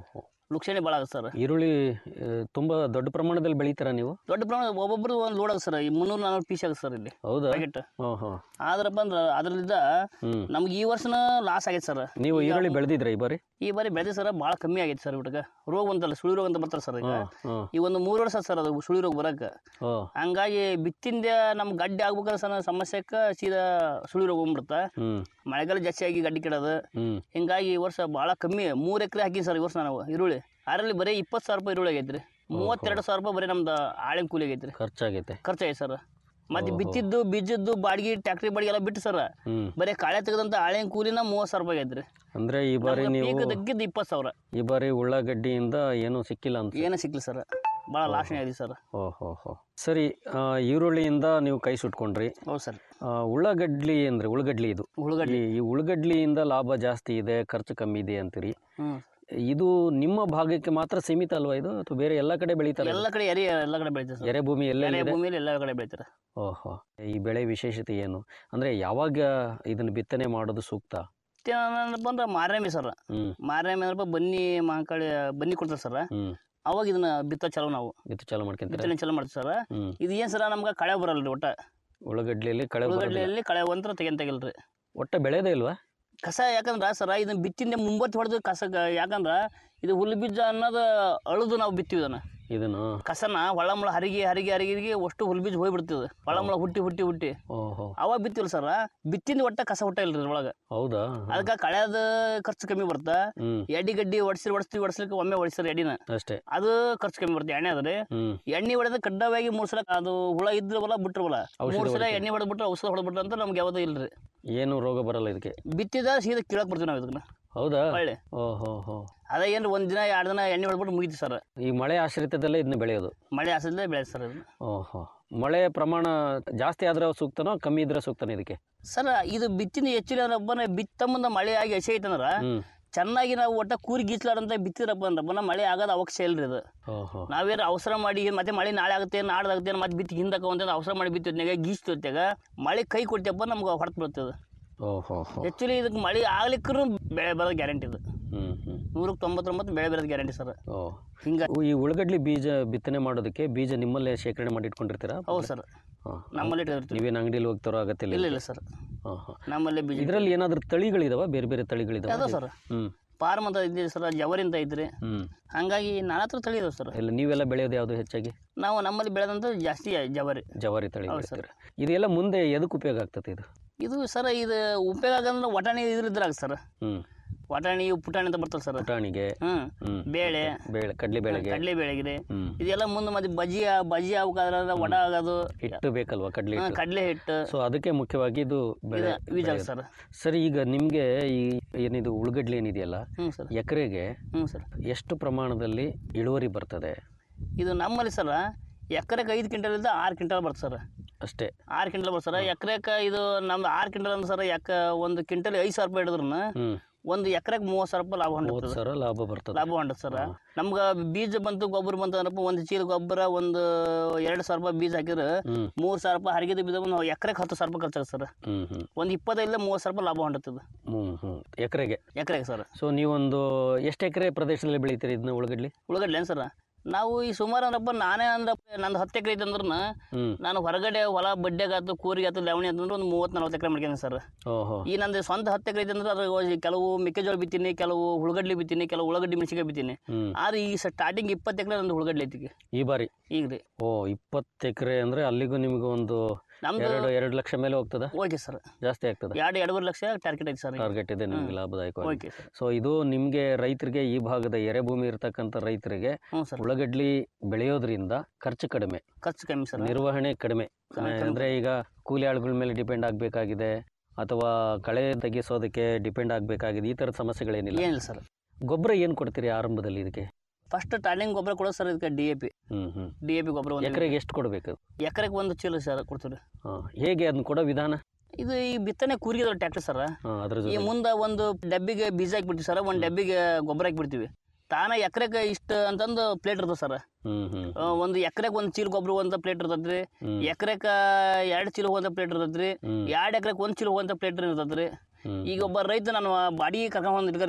ಲುಕ್ಷಣಿ ಭಾಳ ಆಗುತ್ತೆ ಸರ್ ಈರುಳ್ಳಿ ಆ, ತುಂಬಾ ದೊಡ್ಡ ಪ್ರಮಾಣದಲ್ಲಿ ಬೆಳಿತೀರಾ ನೀವು ದೊಡ್ಡ ಪ್ರಮಾಣ ಒಬ್ಬೊಬ್ರು ಒಂದು ಲೋಡ್ ಆಗುತ್ತೆ ಸರ್ ಈ ಮುನ್ನೂರು ನಾನ್ನೂರು ಪೀಸ್ ಆಗುತ್ತೆ ಸರ್ ಇಲ್ಲಿ ಹೌದಾ ಪ್ಯಾಕೆಟ್ ಹಾಂ ಹಾಂ ಆದ್ರಪ್ಪ ಅಂದ್ರೆ ಅದರಿಂದ ಹ್ಮ್ ನಮ್ಗೆ ಈ ವರ್ಷನ ಲಾಸ್ ಆಗೈತೆ ಸರ್ ನೀವು ಈರುಳ್ಳಿ ಬೆಳೆದಿದ್ರ ಈ ಬಾರಿ ಈ ಬಾರಿ ಬೆಳೆದ ಸರ್ ಭಾಳ ಕಮ್ಮಿ ಆಗೈತೆ ಸರ್ ಊಟಕ್ಕೆ ರೋಗ ಬಂತಲ್ಲ ಸುಳಿ ರೋಗ ಅಂತ ಬರ್ತಾರೆ ಸರ್ ಈಗ ಹಾಂ ಹಾಂ ಈ ಒಂದು ಮೂರು ವರ್ಷ ಸರ್ ಅದು ಸುಳಿ ರೋಗ ಬರಕ್ಕೆ ಓ ಹಂಗಾಗಿ ಬಿತ್ತಿಂದ ನಮ್ಮ ಗಡ್ಡೆ ಆಗ್ಬೇಕಾದ್ರೆ ಸಣ್ಣ ಸಮಸ್ಯೆಕ್ಕೆ ಸೀದಾ ಸುಳಿ ರೋಗ ಬಂದ್ಬಿಡುತ್ತೆ ಹ್ಮ್ ಮಳೆಗಾಲ ಜಾಸ್ತಿ ಆಗಿ ಗಡ್ಡೆ ಕೆಡೋದು ಹ್ಮ್ ಹಿಂಗಾಗಿ ಈ ವರ್ಷ ಭಾಳ ಕಮ್ಮಿ ಮೂರು ಎಕರೆ ಹಾಕಿ ಸರ್ ಈ ವರ್ಷ ನಾವು ಈರುಳ್ಳಿ ಅದರಲ್ಲಿ ಬರೀ ಇಪ್ಪತ್ತು ಸಾವಿರ ರೂಪಾಯಿ ಈರುಳ್ಳಿ ಆಗೈತೆ ರೀ ಮೂವತ್ತೆರಡು ಸಾವಿರ ರೂಪಾಯಿ ಬರೀ ನಮ್ದು ಆಳಿನ ಕೂಲಿ ಆಗೈತೆ ರೀ ಖರ್ಚಾಗೈತೆ ಖರ್ಚಾಗೈತೆ ಸರ್ ಮತ್ತು ಓಹೋ. ಬಿತ್ತಿದ್ದು ಬೀಜದ್ದು ಬಾಡಿಗೆ ಟ್ಯಾಕ್ಟ್ರಿ ಬಾಡಿಗೆ ಎಲ್ಲ ಬಿಟ್ಟು ಸರ್ ಹ್ಮ್ ಬರೀ ಕಾಳೆ ತೆಗೆದಂತ ಆಳಿನ ಕೂಲಿನ ಮೂವತ್ತು ಸಾವಿರ ರೂಪಾಯಿ ಆಗೈತೆ ರೀ ಅಂದ್ರೆ ಈ ಬಾರಿ ನೀವು ಪೀಕ್ ತೆಗ್ಗಿದ್ದು ಇಪ್ಪತ್ತು ಸಾವಿರ ಈ ಬಾರಿ ಉಳ್ಳಾಗಡ್ಡಿಯಿಂದ ಏನೂ ಸಿಕ್ಕಿಲ್ಲ ಅಂತ ಏನೂ ಸಿಕ್ಲಿ ಸರ್ ಭಾಳ ಲಾಸ್ನೇ ಆಗಿದೆ ಸರ್ ಓಹೋ ಹೋ ಸರಿ ಆ, ಈರುಳ್ಳಿಯಿಂದ ನೀವು ಕೈ ಸುಟ್ಕೊಂಡ್ರಿ ಹೌದು ಸರ್ ಆ, ಉಳ್ಳಾಗಡ್ಲಿ ಅಂದ್ರೆ ಉಳ್ಳಗಡ್ಲಿ ಇದು ಉಳ್ಳಾಗಡ್ಡಿ ಈ ಈ ಉಳ್ಳಗಡ್ಲಿಯಿಂದ ಲಾಭ ಜಾಸ್ತಿ ಇದೆ ಖರ್ಚು ಕಮ್ಮಿ ಇದೆ ಅಂತೀರಿ ಹ್ಞೂ ಇದು ನಿಮ್ಮ ಭಾಗಕ್ಕೆ ಮಾತ್ರ ಸೀಮಿತ ಅಲ್ವಾ ಇದು ಅಥವಾ ಬೇರೆ ಎಲ್ಲ ಕಡೆ ಬೆಳೀತಾರೆ ಎಲ್ಲ ಕಡೆ ಎರೆ ಎಲ್ಲ ಕಡೆ ಬೆಳಿತಾರೆ ಸರ್ ಎರೆ ಭೂಮಿ ಎರೆ ಎಲ್ಲೆಲ್ಲಿದೆ ಭೂಮಿಯಲ್ಲಿ ಎಲ್ಲ ಕಡೆ ಬೆಳಿತಾರೆ ಓಹೋ ಈ ಬೆಳೆ ವಿಶೇಷತೆ ಏನು ಅಂದ್ರೆ ಯಾವಾಗ ಇದನ್ನ ಬಿತ್ತನೆ ಮಾಡೋದು ಸೂಕ್ತ ಏನಪ್ಪ ಅಂದ್ರೆ ಮಾರ್ಯಾಮಿ ಸರ್ ಹ್ಮ್ ಮಾರ್ಯಾಮಿ ಅಂದ್ರೆ ಬನ್ನಿ ಮಹಾಕಾಳಿ ಬನ್ನಿ ಕೊಡ್ತಾರೆ ಸರ್ ಹ್ಮ್ ಅವಾಗ ಇದನ್ನ ಬಿತ್ತೋ ಚಲೋ ನಾವು ಬಿತ್ತು ಚಾಲು ಮಾಡ್ಕೊಂತೀರ ಬಿತ್ತನೆ ಚಲೋ ಮಾಡ್ತೀವಿ ಸರ್ ಹ್ಮ್ ಇದು ಏನು ಸರ ನಮ್ಗೆ ಕಳೆ ಬರಲ್ಲ ರೀ ಒಟ್ಟ ಉಳ್ಳಗಡ್ಲಿಯಲ್ಲಿ ಕಳೆ ಬರೋದಿಲ್ಲ. ಉಳ್ಳಾಗಡ್ಡಿಯಲ್ಲಿ ಕಳೆ ಒಂಥರ ತೆಗೆನ್ ತೆಗಿಲ್ರಿ ಒಟ್ಟ ಬೆಳೆದೇ ಇಲ್ವಾ ಕಸ ಯಾಕಂದ್ರೆ ಸರ ಇದನ್ನ ಬಿತ್ತಿಂದ ಮುಂಬತ್ತು ಹೊಡೆದು ಕಸ ಯಾಕಂದ್ರೆ ಇದು ಹುಲ್ಲು ಬೀಜ ಅನ್ನೋದು ಅಳುದು ನಾವು ಬಿತ್ತೀವಿ ಇದನ್ನ ಇದನ್ನು ಕಸನ ಹೊಳ್ಳಮುಳ ಹರಿಗೆ ಹರಿಗೆ ಹರಿಗೆ ಅಷ್ಟು ಹುಲ್ಲು ಬೀಜ ಹೋಗ್ಬಿಡ್ತದೆ ಹೊಳ್ಳಮುಳ ಹುಟ್ಟಿ ಹುಟ್ಟಿ ಹುಟ್ಟಿ ಓಹೋ ಅವಾಗ ಬಿತ್ತಿಲ್ಲ ಸರ್ ಬಿತ್ತಿಂದ ಒಟ್ಟ ಕಸ ಹುಟ್ಟ ಇಲ್ರಿ ಒಳಗೆ ಹೌದಾ ಅದಕ್ಕೆ ಕಳೆದ ಖರ್ಚು ಕಮ್ಮಿ ಬರುತ್ತೆ ಹ್ಮ್ ಎಣ್ಣೆ ಗಡ್ಡಿ ಹೊಡ್ಸಿ ಹೊಡ್ಸ್ತೀವಿ ಹೊಡ್ಸ್ಲಿಕ್ಕೆ ಒಮ್ಮೆ ಹೊಡಿಸ್ತಾರೆ ಎಣ್ಣಿನ ಅಷ್ಟೇ ಅದು ಖರ್ಚು ಕಮ್ಮಿ ಬರುತ್ತೆ ಎಣ್ಣೆ ಅದ್ರಿ ಹ್ಮ್ ಎಣ್ಣೆ ಹೊಡೆದ ಕಡ್ಡಾವಾಗಿ ಮೂರು ಸಲ ಅದು ಹುಳ ಇದ್ರವಲ್ಲ ಬಿಟ್ರವಲ್ಲ ಔಷಧ ಮೂರು ಸಲ ಹೊಡಿತೀರಿ. ಎಣ್ಣೆ ಹೊಡೆದ್ಬಿಟ್ರೆ ಔಷಧ ಹೊಡೆದ್ಬಿಟ್ರೆ ಅಂತ ನಮ್ಗೆ ಯಾವುದೂ ಇಲ್ರಿ ಏನು ರೋಗ ಬರಲ್ಲ ಇದಕ್ಕೆ ಬಿತ್ತಿದ ಸೀದಾ ಕೀಳಕ್ ಬರ್ತೀವಿ ನಾವು ಇದನ್ನ ಹೌದಾ ಒಳ್ಳೆ ಓಹೋ ಹೋ ಅದ ಏನ್ರಿ ಒಂದ್ ದಿನ ಎರಡು ದಿನ ಎಣ್ಣೆ ಹೊಡೆದ್ಬಿಟ್ಟು ಮುಗಿತು ಸರ್ ಈ ಮಳೆ ಆಶ್ರಿತದಲ್ಲೇ ಇದನ್ನ ಬೆಳೆಯೋದು ಮಳೆ ಹಸದಲ್ಲೇ ಬೆಳೆ ಸರ್ ಇದನ್ನ ಓಹೋ ಮಳೆ ಪ್ರಮಾಣ ಜಾಸ್ತಿ ಆದ್ರೆ ಸೂಕ್ತನೋ ಕಮ್ಮಿ ಇದ್ರೆ ಸೂಕ್ತನೋ ಇದಕ್ಕೆ ಸರ್ ಇದು ಬಿತ್ತಿನ ಹೆಚ್ಚಿನ ರಬ್ಬನ ಬಿತ್ತ ಮುಂದೆ ಮಳೆ ಆಗಿ ಹಸಿ ಐತಂದ್ರ ಹ್ಮ್ ಚೆನ್ನಾಗಿ ನಾವು ಒಟ್ಟ ಕೂರಿ ಗೀಚ್ಲಾರಂತ ಬಿತ್ತಿರಪ್ಪ ಅಂದ್ರಪ್ಪ ಮಳೆ ಆಗೋದು ಅವಶ್ಯ ಇಲ್ರಿ ಇದು ಓಹೋ ನಾವೇನು ಅವಸರ ಮಾಡಿ ಮತ್ತೆ ಮಳೆ ನಾಳೆ ಆಗುತ್ತೆ ನಾಡ್ದಾಗುತ್ತೆ ಮತ್ತೆ ಬಿತ್ತಿ ಹಿಂದಕ್ಕೆ ಅಂತ ಅವಸರ ಮಾಡಿ ಬಿತ್ತಿದ್ನಾಗ ಗೀಚ್ತಿರ್ತಾಗ ಮಳೆ ಕೈ ಕೊಡ್ತೇಪ್ಪ ನಮ್ಗೆ ಹೊರತು ಬರ್ತದೆ ಓಹೋ ಹೋ ಆ್ಯಕ್ಚುಲಿ ಇದಕ್ಕೆ ಮಳೆ ಆಗ್ಲಿಕ್ಕೂ ಬೆಳೆ ಬರೋದು ಗ್ಯಾರಂಟಿ ಇದು ಹ್ಮ್ ಹ್ಮ್ ನೂರಕ್ಕೆ ತೊಂಬತ್ತೊಂಬತ್ತು ಬೆಳೆ ಬರೋದು ಗ್ಯಾರಂಟಿ ಸರ್ ಓ ಹಿಂಗೆ ಈ ಉಳ್ಳಗಡ್ಲಿ ಬೀಜ ಬಿತ್ತನೆ ಮಾಡೋದಕ್ಕೆ ಬೀಜ ನಿಮ್ಮಲ್ಲೇ ಶೇಖರಣೆ ಮಾಡಿ ಇಟ್ಕೊಂಡಿರ್ತೀರಾ ಹೌದು ಸರ್ ಹಾ. ನಮ್ಮಲ್ಲಿ ಇಟ್ಟಿರ್ತೀವಿ ನೀವೇನು ಅಂಗಡಿಲಿ ಹೋಗ್ತಾರೋ ಅಗತ್ಯ ಇಲ್ಲ ಇಲ್ಲ ಇಲ್ಲ ಸರ್ ಹಾ, ಹಾ. ನಮ್ಮಲ್ಲಿ ಬೀಜ ಇದರಲ್ಲಿ ಏನಾದರೂ ತಳಿಗಳಿದಾವ ಬೇರೆ ಬೇರೆ ಅದಾವ ತಳಿಗಳಿದಾವ ಸರ್ ಹ್ಮ್ ಫಾರ್ಮ್ ಅಂತ ಇದ್ದೀರಿ ಸರ್ ಜವರಿ ಅಂತ ಐತ್ರಿ ಹ್ಮ್ ಹಂಗಾಗಿ ನನ್ನ ಹತ್ರ ತಳಿ ಇದಾವೆ ಸರ್ ಇಲ್ಲ ನೀವೆಲ್ಲ ಬೆಳೆಯೋದು ಯಾವುದು ಹೆಚ್ಚಾಗಿ ನಾವು ನಮ್ಮಲ್ಲಿ ಬೆಳೆದಂತ ಜಾಸ್ತಿ ಜವರಿ ಜವಾರಿ ತಳಿ ಹೌದು ಸರ್. ಬೆಳಿತೀರ ಇದೆಲ್ಲ ಮುಂದೆ ಎದಕ್ಕೆ ಉಪಯೋಗ ಆಗ್ತದೆ ಇದು ಇದು ಸರ್ ಇದು ಉಪಯೋಗ ಆಗಂದ್ರೆ ವಟಾಣಿ ಇದ್ರಾಗ ಸರ್ ಹ್ಮ್ ವಟಾಣಿ ಪುಟಾಣಿ ಅಂತ ಬರ್ತದೆ ಸರ್ ಪುಟಾಣಿಗೆ ಹ್ಮ್ ಹ್ಮ್ ಬೇಳೆ ಬೇಳೆ ಕಡ್ಲಿ ಬೇಳೆಗೆ ಕಡಲೆ ಬೇಳೆಗಿರಿ ಹ್ಮ್ ಇದೆಲ್ಲ ಮುಂದೆ ಮತ್ತೆ ಬಜ್ಜಿ ಬಜ್ಜಿ ಆಗ್ಬೇಕಾದ್ರೆ ವಡ ಆಗೋದು ಹಿಟ್ಟು ಬೇಕಲ್ವಾ ಕಡ್ಲಿ ಹಾ, ಹಿಟ್ಟು ಕಡಲೆ ಹಿಟ್ಟು ಸೊ ಅದಕ್ಕೆ ಮುಖ್ಯವಾಗಿ ಇದು ಬೆಳೆ ಇದು ಬೀಜ ಬೆಳೆಯೋದು. ಸರ್ ಸರಿ ಈಗ ನಿಮಗೆ ಈ ಏನಿದು ಉಳ್ಳಗಡ್ಲಿ ಏನಿದೆಯಲ್ಲ ಹ್ಞೂ ಸರ್ ಎಕರೆಗೆ ಹ್ಞೂ ಸರ್ ಎಷ್ಟು ಪ್ರಮಾಣದಲ್ಲಿ ಇಳುವರಿ ಬರ್ತದೆ ಇದು ನಮ್ಮಲ್ಲಿ ಸರ್ ಎಕರೆಗೆ ಐದು ಕ್ವಿಂಟಲಿಂದ ಆರು ಕ್ವಿಂಟಲ್ ಬರ್ತದೆ ಸರ್ ಅಷ್ಟೇ ಆರು ಕ್ವಿಂಟಲ್ ಬರ್ತದೆ ಸರ್ ಎಕರೆಗೆ ಇದು ನಮ್ದು ಆರು ಕ್ವಿಂಟಲ್ ಅಂದ್ರೆ ಸರ್ ಎಕ ಒಂದು ಕ್ವಿಂಟಲ್ ಐದು ಸಾವಿರ ರೂಪಾಯಿ ಹಿಡಿದ್ರು ಹ್ಮ್ ಒಂದು ಎಕರೆಗೆ ಮೂವತ್ತು ಸಾವಿರ ರೂಪಾಯಿ ಲಾಭ ಮೂವತ್ತು ಹೊಂಡುತ್ತದೆ ಸಾವಿರ ಲಾಭ ಬರ್ತದೆ ಲಾಭ ಹೊಂಡುತ್ತೆ ಸರ್ ನಮ್ಗೆ ಬೀಜ ಬಂತು ಗೊಬ್ಬರ ಬಂತು ಅಂದ್ರಪ್ಪ ಒಂದು ಚೀಲ ಗೊಬ್ಬರ ಒಂದು ಎರಡು ಸಾವಿರ ರೂಪಾಯಿ ಬೀಜ ಹಾಕಿದ್ರೆ ಹ್ಮ್ ಮೂರು ಸಾವಿರ ರೂಪಾಯಿ ಹರಿಗಿದ ಬೀಜ ಒಂದು ಎಕರೆಗೆ ಹತ್ತು ಸಾವಿರ ರೂಪಾಯಿ ಖರ್ಚಾಗುತ್ತೆ ಸರ್ ಹ್ಮ್ ಹ್ಮ್ ಒಂದು ಇಪ್ಪತ್ತೈದರಿಂದ ಮೂವತ್ತು ಸಾವಿರ ರೂಪಾಯಿ ಲಾಭ ಹೊಂಡುತ್ತದೆ ಹ್ಮ್ ಹ್ಮ್ ಎಕರೆಗೆ ಎಕರೆಗೆ ಸರ್ ಸೊ ನೀವೊಂದು ಎಷ್ಟು ಎಕರೆ ಪ್ರದೇಶದಲ್ಲಿ ಬೆಳಿತೀರಿ ಇದನ್ನ ಉಳ್ಳಗಡ್ಲಿ ಉಳ್ಳಗಡ್ಲೆ ಏನು ಸರ್ ನಾವು ಈ ಸುಮಾರು ಅಂದ್ರಪ್ಪ ನಾನೇ ಅಂದ್ರೆ ನಂದು ಹತ್ತು ಎಕರೆ ಐತೆ ಅಂದ್ರೆ ಹ್ಮ್ ನಾನು ಹೊರಗಡೆ ಹೊಲ ಬಡ್ಡೆಗಾತು ಕೂರಿಗಾತು ಲೆವಣಿ ಅಂತಂದ್ರೆ ಒಂದು ಮೂವತ್ತು ನಲ್ವತ್ತು ಎಕರೆ ಮಾಡ್ತೀನಿ ಸರ್ ಓಹೋ ಈ ನಂದು ಸ್ವಂತ ಹತ್ತು ಎಕರೆ ಐತೆ ಅಂದ್ರೆ ಅದ್ರಾಗ ಕೆಲವು ಮೆಕ್ಕೆಜೋಳ ಬಿತ್ತೀನಿ ಕೆಲವು ಉಳ್ಳಗಡ್ಲಿ ಬಿತ್ತೀನಿ ಕೆಲವು ಉಳ್ಳಗಡ್ಡಿ ಮೆಣಸಿಕಾಯಿ ಬಿತ್ತೀನಿ ಹ್ಮ್ ಆದ್ರೆ ಈ ಸ್ಟಾರ್ಟಿಂಗ್ ಇಪ್ಪತ್ತು ಎಕರೆ ನಂದು ಉಳ್ಳಗಡ್ಲಿ ಐತಿ ಈಗ. ಈ ಬಾರಿ ಈಗ ರೀ ಓ ಇಪ್ಪತ್ತು ಎಕರೆ ಅಂದ್ರೆ ಅಲ್ಲಿಗೂ ನಿಮ್ಗೆ ಒಂದು ನಮ್ದು ಎರಡು ಎರಡು ಲಕ್ಷ ಮೇಲೆ ಹೋಗ್ತದ ಓಕೆ ಸರ್ ಜಾಸ್ತಿ ಆಗ್ತದ ಎರಡು ಎರಡೂವರೆ ಲಕ್ಷ ಟಾರ್ಗೆಟ್ ಐತಿ ಸರ್ ಟಾರ್ಗೆಟ್ ಇದೆ ನಿಮ್ಗೆ ಲಾಭದಾಯಕವಾಗಿ ಓಕೆ ಸರ್ ಸೊ ಇದು ನಿಮ್ಗೆ ರೈತರಿಗೆ ಈ ಭಾಗದ ಎರೆ ಭೂಮಿ ಇರತಕ್ಕಂಥ ರೈತರಿಗೆ ಹ್ಞೂ ಸರ್ ಉಳ್ಳಗಡ್ಲಿ ಬೆಳೆಯೋದ್ರಿಂದ ಖರ್ಚು ಕಡಿಮೆ ಖರ್ಚು ಕಮ್ಮಿ ಸರ್ ನಿರ್ವಹಣೆ ಕಡಿಮೆ ಕಡಿಮೆ. ಅಂದ್ರೆ ಈಗ ಕೂಲಿ ಆಳುಗಳ ಮೇಲೆ ಡಿಪೆಂಡ್ ಆಗಬೇಕಾಗಿದೆ ಅಥವಾ ಕಳೆ ತೆಗೆಸೋದಕ್ಕೆ ಡಿಪೆಂಡ್ ಆಗಬೇಕಾಗಿದೆ ಈ ಥರದ ಸಮಸ್ಯೆಗಳೇನಿಲ್ಲ ಏನಿಲ್ಲ ಸರ್ ಗೊಬ್ಬರ ಏನು ಕೊಡ್ತೀರಿ ಆರಂಭದಲ್ಲಿ ಇದಕ್ಕೆ ಫಸ್ಟ್ ಟಾರ್ನಿಂಗ್ ಗೊಬ್ಬರ ಕೊಡೋದು ಸರ್ ಇದಕ್ಕೆ ಡಿ ಎ ಪಿ ಹ್ಮ್ ಹ್ಮ್ ಡಿ ಎ ಪಿ ಗೊಬ್ಬರ ಒಂದು ಎಕರೆಗೆ ಎಷ್ಟು ಕೊಡಬೇಕು ಎಕರೆಗೆ ಒಂದು ಚೀಲ ಸರ್ ಕೊಡ್ತೀವಿ ಹಾಂ ಹೇಗೆ ಅದನ್ನ ಕೊಡೋ ವಿಧಾನ ಇದು ಈ ಬಿತ್ತನೆ ಕೂರಿಗಿದ ಟ್ಯಾಕ್ಟರ್ ಸರ್ ಹಾಂ ಅದ್ರ ಈ ಜೊತೆ ಮುಂದೆ ಒಂದು ಡಬ್ಬಿಗೆ ಬೀಜ ಹಾಕ್ಬಿಡ್ತೀವಿ ಸರ್ ಒಂದು ಡಬ್ಬಿಗೆ ಗೊಬ್ಬರ ಹಾಕ್ಬಿಡ್ತೀವಿ ತಾನ ಎಕರೆಗೆ ಇಷ್ಟು ಅಂತಂದು ಪ್ಲೇಟ್ ಇರ್ತದೆ ಸರ್ ಹ್ಮ್ ಹ್ಮ್ ಒಂದು ಎಕರೆಗೆ ಒಂದು ಚೀಲ ಗೊಬ್ಬರ ಒಂದು ಪ್ಲೇಟ್ ಇರ್ತದೆ ರೀ ಹ್ಮ್ ಎಕರೆಗೆ ಎರಡು ಚೀಲ ಹೋದ ಪ್ಲೇಟ್ ಇರ್ತದೆ ರೀ ಹ್ಮ್ ಎರಡು ಎಕರೆಗೆ ಒಂದು ಚೀಲ ಹೋದ ಪ್ಲೇಟ್ ಇರ್ತದೆ ರೀ ಹ್ಮ್ ಈಗ ಒಬ್ಬ ರೈತ ನಾನು ಬಾಡಿಗೆ ಕರ್ಕೊಂಡು ಬಂದಿರ್ತಾರೆ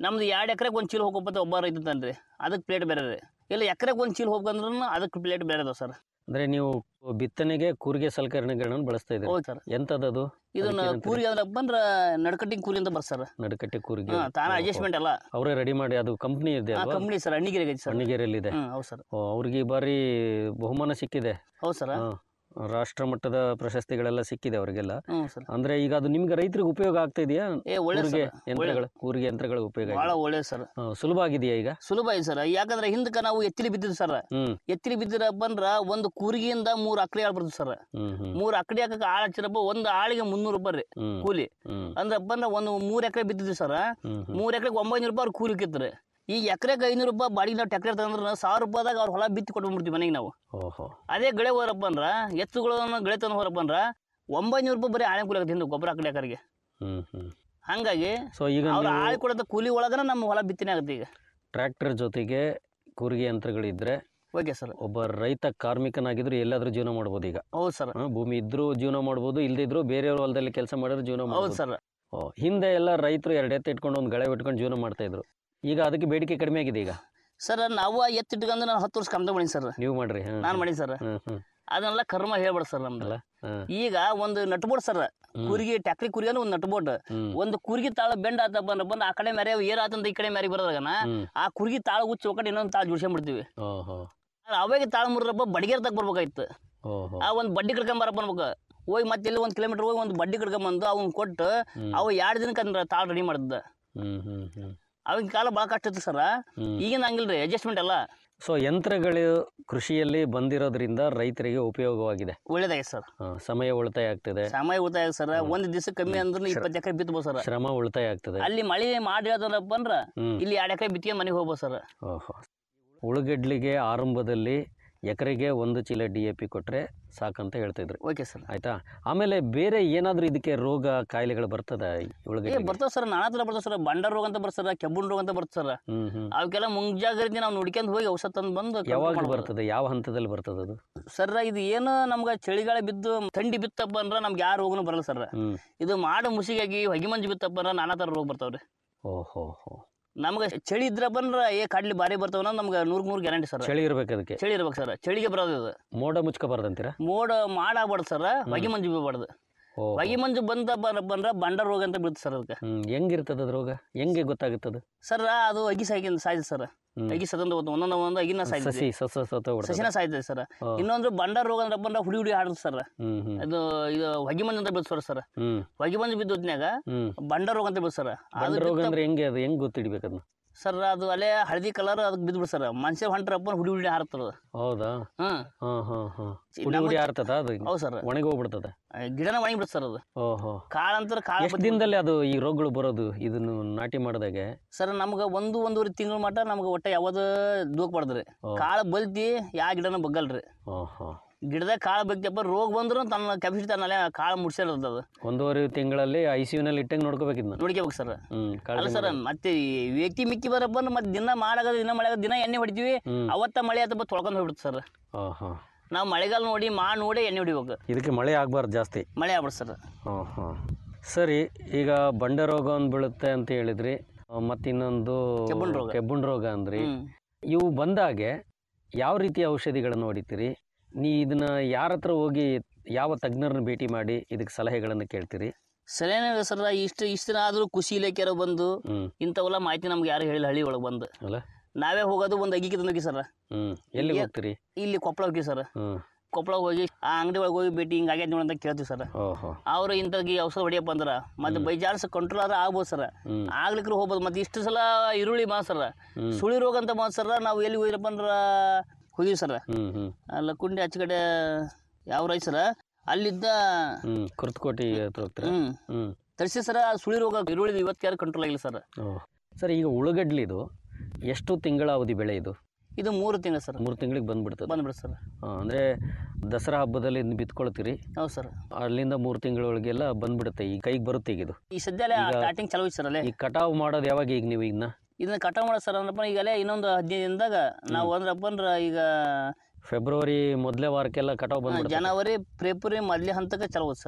ನಮ್ದು ಎರಡು ಎಕರೆಗೆ ಒಂದು ಚೀಲ ಹೋಗ್ಬೇಕಂತ ಒಬ್ಬ ರೈತ ತಾನ್ರಿ ಅದಕ್ಕೆ ಪ್ಲೇಟ್ ಬೇರೆ ರೀ ಇಲ್ಲ ಎಕರೆಗೆ ಒಂದು ಚೀಲ ಹೋಗ್ಬೇಕಂದ್ರೂ ಅದಕ್ಕೆ ಪ್ಲೇಟ್ ಬೇರೆ ಅದಾವ ಸರ್ ಅಂದ್ರೆ ನೀವು ಬಿತ್ತನೆಗೆ ಕೂರಿಗೆ ಸಲಕರಣೆಗಳನ್ನು ಬಳಸ್ತಾ ಇದ್ದೀರಿ ಹೌದು ಸರ್ ಎಂತದದು ಇದನ್ನ ಅದಕ್ಕೇನಂತೀರಿ? ಕೂರಿ ಅಂದ್ರಪ್ಪ ಅಂದ್ರೆ ನಡ್ಕಟ್ಟಿಂಗ್ ಕೂರಿ ಅಂತ ಬರ್ತಾರೆ ಸರ್ ನಡುಕಟ್ಟೆ ಕೂರಿಗೆ ಹಾಂ ತಾನ ಅಡ್ಜಸ್ಟ್ಮೆಂಟ್ ಎಲ್ಲ ಅವರೇ ರೆಡಿ ಮಾಡಿ ಅದು ಕಂಪ್ನಿ ಇದೆ ಆ ಅಲ್ವಾ ಕಂಪ್ನಿ ಸರ್ ಅಣ್ಣಿಗೆರೆ ಐತಿ ಸರ್ ಅಣ್ಣಿಗೇರಿಯಲ್ಲಿದೆ ಹ್ಞೂ ಹೌದು ಸರ್ ಓ, ಅವ್ರಿಗೆ ಈ ಬಾರಿ ಬಹುಮಾನ ಸಿಕ್ಕಿದೆ ಹೌದು ಸರ್ ಹಾ. ರಾಷ್ಟ್ರ ಮಟ್ಟದ ಪ್ರಶಸ್ತಿಗಳೆಲ್ಲ ಸಿಕ್ಕಿದೆ ಅವರಿಗೆಲ್ಲ ಹ್ಞೂ ಸರ್ ಅಂದ್ರೆ ಈಗ ಅದು ನಿಮ್ಗೆ ರೈತರಿಗೆ ಉಪಯೋಗ ಆಗ್ತಾ ಇದೆಯಾ ಏ ಒಳ್ಳೆ ಕೂರಿಗೆ ಸರ್ ಯಂತ್ರಗಳು ಕೂರಿಗೆ ಯಂತ್ರಗಳ ಉಪಯೋಗ ಭಾಳ ಆಗಿದೆ. ಒಳ್ಳೆ ಸರ್ ಹಾ, ಸುಲಭ ಆಗಿದೆಯಾ ಈಗ ಸುಲಭ ಐತಿ ಸರ್ ಯಾಕಂದ್ರೆ ಹಿಂದಕ್ಕೆ ನಾವು ಎತ್ತಿಲಿ ಬಿದ್ದಿದ್ದು ಸರ್ ಹ್ಮ್ ಎತ್ತಿಲಿ ಬಿದ್ದಿರಪ್ಪ ಅಂದ್ರ ಒಂದು ಕೂರಿಗೆಯಿಂದ ಮೂರು ಅಕ್ಕಡಿ ಆಳ್ ಬರ್ತದೆ ಸರ್ ಹ್ಮ್ ಹ್ಮ್ ಮೂರು ಅಕ್ಕಡಿ ಹಾಕಕ್ಕೆ ಆಳ್ ಹಚ್ಚಿರಪ್ಪ ಒಂದು ಆಳಿಗೆ ಮುನ್ನೂರು ರೂಪಾಯಿ ರೀ ಹ್ಮ್ ಕೂಲಿ ಹ್ಮ್ ಅಂದ್ರಪ್ಪ ಅಂದ್ರೆ ಒಂದು ಮೂರು ಎಕರೆ ಬಿದ್ದಿದ್ವಿ ಸರ್ ಹ್ಮ್ ಹ್ಮ್ ಮೂರು ಎಕರೆಗೆ ಒಂಬೈನೂರು ರೂಪಾಯಿ ಅವ್ರು ಕೂಲಿ ಕಿತ್ರಿ ಈಗ ಎಕರೆಗೆ ಐನೂರು ರೂಪಾಯಿ ಬಾಡಿಗೆ ನಾವು ಟ್ಯಾಕ್ಟರ್ ತಂದ್ರೆ ಸಾವಿರ ರೂಪಾಯಿದಾಗ ಅವ್ರ ಹೊಲ ಬಿತ್ತಿ ಕೊಟ್ಬಿಡ್ತೀವಿ ಮನೆಗೆ ನಾವು ಓಹೋ ಅದೇ ಗಳೆ ಹೋರಪ್ಪ ಅಂದ್ರ ಎತ್ತುಗಳನ್ನು ಗಳೆ ತಂದು ಹೋರಪ್ಪ ಅಂದ್ರ ಒಂಬೈನೂರು ರೂಪಾಯಿ ಬರೀ ಆಳೆ ಕೂಲಿ ಆಗತ್ತೆ ಹಿಂದೆ ಗೊಬ್ಬರ ಹಾಕಡಿ ಎಕರೆಗೆ ಹ್ಮ್ ಹ್ಮ್ ಹಂಗಾಗಿ ಸೊ ಈಗ ಅವ್ರ ನೀವು ಆಳೆ ಕೊಡೋದ ಕೂಲಿ ಒಳಗನ ನಮ್ಮ ಹೊಲ ಬಿತ್ತನೆ ಆಗುತ್ತೆ ಈಗ ಟ್ರ್ಯಾಕ್ಟರ್ ಜೊತೆಗೆ ಕೂರಿಗೆ ಯಂತ್ರಗಳಿದ್ರೆ ಓಕೆ ಸರ್ ಒಬ್ಬ ರೈತ ಕಾರ್ಮಿಕನಾಗಿದ್ರು ಎಲ್ಲಾದ್ರೂ ಜೀವನ ಮಾಡ್ಬೋದು ಈಗ ಹೌದು ಸರ್ ಹಾ, ಭೂಮಿ ಇದ್ರೂ ಜೀವನ ಮಾಡ್ಬೋದು ಇಲ್ದಿದ್ರು ಬೇರೆಯವ್ರ ಹೊಲದಲ್ಲಿ ಕೆಲಸ ಮಾಡಿದ್ರು ಜೀವನ ಹೌದು ಮಾಡ್ಬೋದು ಸರ್ ಓ, ಹಿಂದೆ ಎಲ್ಲ ರೈತರು ಎರಡು ಎತ್ತು ಇಟ್ಕೊಂಡು ಒಂದು ಗಳೆ ಬಿಟ್ಕೊಂಡು ಜೀವನ ಮಾಡ್ತಾ ಇದ್ರು ಈಗ ಅದಕ್ಕೆ ಬೇಡಿಕೆ ಕಡಿಮೆ ಆಗಿದೆ ಈಗ ಸರ್ ನಾವು ಎತ್ತಿಟ್ಕೊಂಡು ನಾನು ಹತ್ತು ವರ್ಷ ಕಮ್ದ ಮಾಡೀನಿ ಸರ್ ನೀವು ಮಾಡ್ರಿ ಹಾ, ನಾನು ಮಾಡೀನಿ ಸರ್ ಹ್ಮ್ ಹ್ಮ್ ಅದನ್ನೆಲ್ಲ ಕರ್ಮ ಹೇಳ್ಬೇಡ ಸರ್ ನಮ್ದು ಅಲ್ಲ ಹಾ, ಈಗ ಒಂದು ನಟ್ಬೋಟ್ ಸರ್ ಹ್ಮ್. ಕುರಿಗೆ ಟ್ಯಾಕ್ರಿ ಕುರಿ ಅಂದ್ರೆ ಒಂದು ನಟ್ಬೋಟ್ ಹ್ಮ್ ಒಂದು ಕುರ್ಗಿ ತಾಳ ಬೆಂಡ್ ಆತ ಬಂದ ಬಂದು ಆ ಕಡೆ ಮೆರೆ ಏರ್ ಆತಂತ ಈ ಕಡೆ ಮೆರಿ ಬರೋದಾಗನ ಹ್ಮ್ ಆ ಕುರ್ಗಿ ತಾಳ ಉಚ್ಚಿ ಒಕ್ಕಡೆ ಇನ್ನೊಂದು ತಾಳ ಜೋಡಿಸ್ಕೊಂಡ್ಬಿಡ್ತೀವಿ ಓಹೋ ಅವಾಗ ತಾಳ ಮುರ್ರಪ್ಪ ಬಡಿಗೆರ್ ತಗ ಬರ್ಬೇಕಾಯ್ತು ಓಹೋ ಆ ಒಂದು ಬಡ್ಡಿ ಕಡ್ಕೊಂಬರಪ್ಪ ಅನ್ಬೇಕು ಹೋಗಿ ಮತ್ತೆ ಇಲ್ಲಿ ಒಂದು ಕಿಲೋಮೀಟರ್ ಹೋಗಿ ಒಂದು ಬಡ್ಡಿ ಕಡ್ಕೊಂಬಂದು ಅವ್ನು ಕೊಟ್ಟು ಹ್ಮ್ ಅವ ಎರಡು ದಿನಕ್ಕೆ ಅಂದ್ರೆ ತಾಳ ರೆಡಿ ಮಾಡಿದ್ದ ಹ್ಮ್ ಹ್ಮ್ ಹ್ಮ್ ಅವಾಗಿನ ಕಾಲ ಭಾಳ ಕಷ್ಟ ಇತ್ತು ಸರ್ ಹ್ಮ್ ಈಗಿನ ಹಂಗಿಲ್ರಿ ಅಡ್ಜಸ್ಟ್ಮೆಂಟ್ ಎಲ್ಲ ಸೊ ಯಂತ್ರಗಳು ಕೃಷಿಯಲ್ಲಿ ಬಂದಿರೋದ್ರಿಂದ ರೈತರಿಗೆ ಉಪಯೋಗವಾಗಿದೆ ಒಳ್ಳೇದಾಗಿದೆ ಸರ್ ಹಾ, ಸಮಯ ಉಳಿತಾಯ ಆಗ್ತದೆ ಸಮಯ ಉಳಿತಾಯ ಸರ್ ಒಂದು ದಿವಸ ಕಮ್ಮಿ ಅಂದ್ರೆ ಇಪ್ಪತ್ತು ಎಕರೆ ಬಿತ್ತಬೋದು ಸರ್ ಶ್ರಮ ಉಳಿತಾಯ ಆಗ್ತದೆ ಅಲ್ಲಿ ಮಳೆ ಮಾಡಿ ಹೇಳ್ತಾರಪ್ಪ ಅಂದ್ರೆ ಹ್ಮ್ ಇಲ್ಲಿ ಎರಡು ಎಕರೆ ಬಿತ್ತಿಗೆ ಮನೆಗೆ ಹೋಗ್ಬೋದು ಸರ್ ಓಹೋ ಉಳ್ಳಗಡ್ಲಿಗೆ ಆರಂಭದಲ್ಲಿ ಎಕರೆಗೆ ಒಂದು ಚೀಲ ಡಿ ಎ ಪಿ ಕೊಟ್ಟರೆ ಸಾಕಂತ ಹೇಳ್ತಿದ್ರು ಓಕೆ ಸರ್ ಆಯ್ತಾ ಆಮೇಲೆ ಬೇರೆ ಏನಾದರೂ ಇದಕ್ಕೆ ರೋಗ ಕಾಯಿಲೆಗಳು ಬರ್ತದ ಏ ಉಳ್ಳಗಡ್ಡಿ ಬರ್ತಾವ ಸರ್ ನಾನಾ ಥರ ಬರ್ತಾವ ಸರ್ ಬಂಡರ್ ರೋಗ ಅಂತ ಬರ್ತಾರ ಕೆಬ್ಬುನ್ ರೋಗ ಅಂತ ಬರ್ತಾರ ಸರ್ ಹ್ಮ್ ಹ್ಮ್ ಅವಕ್ಕೆಲ್ಲ ಮುಂಜಾಗ್ರತೆ ನಾವು ನೋಡ್ಕೊಂಡ್ ಹೋಗಿ ಔಷಧ ತಂದು ಬಂದು control ಯಾವಾಗ ಮಾಡ್ಬೋದು. ಬರ್ತದೆ ಯಾವ ಹಂತದಲ್ಲಿ ಬರ್ತದೆ ಅದು ಸರ್ ಇದು ಏನು ನಮ್ಗೆ ಚಳಿಗಾಲ ಬಿದ್ದು ಥಂಡಿ ಬಿತ್ತಪ್ಪ ಅಂದ್ರೆ ನಮ್ಗೆ ಯಾವ ರೋಗನೂ ಬರಲ್ಲ ಸರ್ ಹ್ಮ್ ಇದು ಮಾಡ ಮುಸಿಗಾಗಿ ಹೊಗೆ ಮಂಜು ಬಿತ್ತಪ್ಪ ಅಂದ್ರೆ ನಾನಾ ಥರ ರೋಗ ಬರ್ತಾವ್ರಿ ಓಹೋ ಹೋ ನಮ್ಗೆ ಚಳಿ ಇದ್ರಪ್ಪ ಅಂದ್ರೆ ಏ ಕಡ್ಲಿ ಬಾರಿ ಬರ್ತಾವ ಅನ್ನೋದು ನಮ್ಗೆ ನೂರ್ ನೂರು ಗ್ಯಾರಂಟಿ ಸರ್ ಚಳಿ ಇರ್ಬೇಕು ಅದಕ್ಕೆ ಚಳಿ ಇರ್ಬೇಕು ಸರ್ ಚಳಿಗೆ ಬರೋದು ಇದು ಮೋಡ ಮುಚ್ಕೋಬಾರ್ದಂತೀರಾ ಮೋಡ ಮಾಡ ಆಗ್ಬಾರ್ದು ಸರ್ ಹೊಗೆ ಮಂಜು ಬೀಳ್ಬಾರ್ದು ಓ ಹೊಗೆ ಮಂಜು ಬಂದಪ್ಪ ಅಂದ್ರೆ ಬಂಡರ್ ರೋಗ ಅಂತ ಬೀಳುತ್ತೆ ಸರ್ ಅದಕ್ಕೆ ಹ್ಮ್ ಹೆಂಗಿರ್ತದ ಅದು ರೋಗ ಹೆಂಗೆ ಗೊತ್ತಾಗುತ್ತದು ಸರ್ ಅದು ಅಗಿ ಸಾಯ್ಕಿಂದ ಸಾಯ್ತು ಸರ್ ಹ್ಮ್. ಅಗಿ ಸದಂದು ಒಂದೊಂದು ಒಂದು ಅಗಿನ ಸಾಯ್ತದೆ ಸಸಿ ಸಸ ಸತ ಸಸಿನ ಸಾಯ್ತದೆ ಸರ್ ಓ. ಇನ್ನೊಂದು ಬಂಡರ್ ರೋಗ ಅಂದ್ರಪ್ಪ ಅಂದ್ರೆ ಹುಡಿ ಹುಡಿ ಹಾಡುತ್ತೆ ಸರ್ ಹ್ಮ್ ಹ್ಮ್ ಅದು ಇದು ಹೊಗೆ ಮಂಜು ಅಂತ ಬೀಳ್ತಾರೆ ಸರ್ ಹ್ಮ್ ಹೊಗೆ ಮಂಜು ಬಿದ್ದು ಹೊತ್ನ್ಯಾಗ ಹ್ಮ್ ಬಂಡರ್ ರೋಗ ಅಂತ ಬೀಳ್ತಾರೆ ಸರ್ ಬಂಡ ಅದು ರೋಗ ಬಿತ್ತ- ಅಂದ್ರೆ ಹೆಂಗೆ ಅದು ಹೆಂಗ್ ಗೊತ್ತಿಡ್ಬೇಕು ಅದನ್ನ ಸರ್ ಅದು ಅಲ್ಲೇ ಹಳದಿ ಕಲರ್ ಅದಕ್ಕೆ ಬಿದ್ದು ಸರ್ ಮನುಷ್ಯ ಹೊಂಟ್ರಪ್ಪ ಹುಡಿ ಹುಡಿ ಹಾರುತ್ತದ ಹೌದಾ ಹ್ಮ್ ಹಾ ಹಾ ಹಾ ಚಿ- ಹುಡಿ ನಮ್ಮ ಹುಡಿ ಚಿ- ಆರ್ತದ ಅದು ಹೌದು ಸರ್ ಒಣಗಿ ಹೋಗ್ಬಿಡ್ತದ ಗಿಡನ ಒಣಗಿ ಬಿಡುತ್ತೆ ಸರ್ ಅದು ಓಹೋ ಕಾಳಂತರ ಕಾಳ ಎಷ್ಟು ದಿನದಲ್ಲಿ ಅದು ಈ ರೋಗಗಳು ಬರೋದು ಇದನ್ನು ನಾಟಿ ಮಾಡಿದಾಗೆ ಸರ್ ನಮ್ಗೆ ಒಂದು ಒಂದೂವರೆ ತಿಂಗಳ ಮಟ್ಟ ನಮ್ಗೆ ಒಟ್ಟ ಯಾವ್ದು ದೂಕ್ಬಾರ್ದ್ರಿ ಓ. ಕಾಳು ಬಲ್ತಿ ಯಾವ ಗಿಡನ ಬಗ್ಗಲ್ರಿ ಓಹೋ ಗಿಡದಾಗ ಕಾಳು ಬಗ್ತಪ್ಪ ರೋಗ ಬಂದ್ರು ತನ್ನ ಕೆಪಾಸಿಟಿ ತನ್ನಲ್ಲೇ ಕಾಳು ಮುಡ್ಸಿರೋದು ಅದು ಒಂದೂವರೆ ತಿಂಗಳಲ್ಲಿ ಐ ಸಿ ಯುನಲ್ಲಿ ಇಟ್ಟಂಗೆ ನೋಡ್ಕೋಬೇಕು ಇದನ್ನ ನೋಡ್ಕೋಬೇಕು ಸರ್ ಹ್ಮ್ ಅಲ್ಲ ಕಾಳಜಿ ಸರ್ ಮಾಡ್ಬೇಕು. ಮತ್ತೆ ಈ ವ್ಯಕ್ತಿ ಮಿಕ್ಕಿ ಬರಪ್ಪ ಅಂದ್ರೆ ಮತ್ತೆ ದಿನ ಮಾಡಾಗದು ದಿನ ಮಳೆ ದಿನ ಎಣ್ಣೆ ಹೊಡಿತೀವಿ ಹ್ಮ್ ಅವತ್ತ ಮಳೆ ಆತಪ್ಪ ತೊಳ್ಕೊಂಡು ಹೋಗ್ಬಿಡುತ್ತೆ ಸರ್ ಓಹೋ ನಾವು ಮಳೆಗಾಲ ನೋಡಿ ಮಾ ನೋಡಿ ಎಣ್ಣೆ ಹೊಡಿಬೇಕು ಇದಕ್ಕೆ ಮಳೆ ಆಗ್ಬಾರ್ದು ಜಾಸ್ತಿ ಮಳೆ ಆಗ್ಬಿಡುತ್ತೆ ಸರ್ ಓಹೋ ಸರಿ ಈಗ ಬಂಡ ರೋಗ ಒಂದು ಬೀಳುತ್ತೆ ಅಂತ ಹೇಳಿದ್ರಿ ಆ, ಮತ್ತಿನ್ನೊಂದು ಕೆಬ್ಬುಣ್ ರೋಗ. ಕೆಬ್ಬುಣ್ ರೋಗ ಅಂದ್ರಿ ಹ್ಮ್ ಇವು ಬಂದಾಗೆ ಯಾವ ರೀತಿಯ ಔಷಧಿಗಳನ್ನು ಹೊಡಿತೀರಿ ನೀ ಇದನ್ನ ಯಾರ ಹತ್ರ ಹೋಗಿ ಯಾವ ತಜ್ಞರನ್ನ ಭೇಟಿ ಮಾಡಿ ಇದಕ್ಕೆ ಸಲಹೆಗಳನ್ನು ಕೇಳ್ತೀರಿ ಸರಿಯಾನ ಸರ್ ಇಷ್ಟು ಇಷ್ಟು ದಿನ ಆದರೂ ಖುಷಿ ಇಲಾಖೆಯವರು ಬಂದು ಹ್ಮ್ ಇಂಥವೆಲ್ಲ ಮಾಹಿತಿ ನಮ್ಗೆ ಯಾರು ಹೇಳಿಲ್ಲ ಹಳ್ಳಿ ಒಳಗೆ ಬಂದು ಅಲ್ಲ ನಾವೇ ಹೋಗೋದು ಒಂದು ಅಗಿಗೆ ತಂದೋಗಿ ಸರ್ ಹ್ಮ್ ಎಲ್ಲಿಗೆ ಏ- ಹೋಗ್ತೀರಿ ಇಲ್ಲಿ ಕೊಪ್ಪಳ ಹೋಗಿ ಸರ್ ಹ್ಮ್ ಕೊಪ್ಪಳ ಹೋಗಿ ಆ ಅಂಗಡಿ ಒಳಗೆ ಹೋಗಿ ಭೇಟಿ ಹಿಂಗಾಗ್ಯದ ನೋಡಿ ಅಂತ ಕೇಳ್ತೀವಿ ಸರ್ ಓಹೋ ಅವ್ರು ಇಂಥಗಿ ಔಷಧ ಹೊಡಿಯಪ್ಪ ಅಂದ್ರೆ ಮತ್ತೆ ಬೈ ಚಾನ್ಸ್ ಕಂಟ್ರೋಲ್ ಆದ್ರೆ ಆಗ್ಬೋದು ಸರ್ ಹ್ಮ್ ಆಗ್ಲಿಕ್ರು ಹೋಗ್ಬೋದು ಮತ್ತೆ ಇಷ್ಟು ಸಲ ಈರುಳ್ಳಿ ಮಾ ಸರ್ ಹ್ಮ್ ಸುಳಿ ರೋಗ ಅಂತ ಮಾತು ಸರ್ ನಾವು ಎಲ್ಲಿ ಹೋಗಿರಪ್ಪ ಅಂದ್ರೆ ಹೋಗಿವಿ ಸರ್ ಹ್ಮ್ ಹ್ಮ್ ಅಲ್ಲ ಕುಂಡಿ ಆಚೆ ಕಡೆ ಯಾವ ರೈ ಸರ ಅಲ್ಲಿದ್ದ ಹ್ಮ್ ಕುರ್ತಕೋಟಿ ಹತ್ರ ಹೋಗ್ತೀರಾ ಹ್ಮ್ ಹ್ಮ್ ತರಿಸಿ ಸರ ಸುಳಿ ರೋಗ ಈರುಳ್ಳಿ ಇವತ್ತು ಯಾರು ಕಂಟ್ರೋಲ್ ಆಗಿಲ್ಲ ಸರ್ ಓಹ್ ಸರ್ ಈಗ ಉಳ್ಳಗಡ್ಲಿದು ಎಷ್ಟು ತಿಂಗಳ ಅವಧಿ ಬೆಳೆ ಇದು ಇದು ಮೂರು ತಿಂಗಳು ಸರ್ ಮೂರು ತಿಂಗಳಿಗೆ ಬಂದ್ಬಿಡ್ತದೆ ಬಂದ್ಬಿಡು ಸರ್ ಆ, ಅಂದ್ರೆ ದಸರಾ ಹಬ್ಬದಲ್ಲಿ ಇದನ್ನ ಬಿತ್ಕೊಳ್ತೀರಿ ಹೌದು ಸರ್ ಅಲ್ಲಿಂದ ಮೂರು ತಿಂಗಳೊಳಗೆಲ್ಲ ಬಂದ್ಬಿಡುತ್ತೆ ಈ ಕೈಗೆ ಬರುತ್ತೆ ಈಗ ಇದು ಈ ಸದ್ಯಲ್ಲೇ ಈಗ- ಸ್ಟಾರ್ಟಿಂಗ್ ಚಲೋ ಐತಿ ಸರ್ ಅಲ್ಲೇ ಈ ಕಟಾವು ಮಾಡೋದು ಯಾವಾಗ ಈಗ ನೀವು ಇದನ್ನ ಇದನ್ನ ಕಟಾವ್ ಮಾಡೋ ಸರ್ ಅಂದ್ರಪ್ಪ ಈಗಲೇ ಇನ್ನೊಂದು ಹದಿನೈದು ದಿನದಾಗ ನಾವು ಅಂದ್ರಪ್ಪ ಅಂದ್ರೆ ಈಗ ಫೆಬ್ರವರಿ ಮೊದಲೇ ವಾರಕ್ಕೆಲ್ಲ ಕಟಾವು ಬಂದ್ಬಿಡುತ್ತೆ ಜನವರಿ ಫೆಬ್ರವರಿ ಮೊದಲೇ ಹಂತಕ್ಕೆ ಚಲೋ ಐತಿ ಸರ್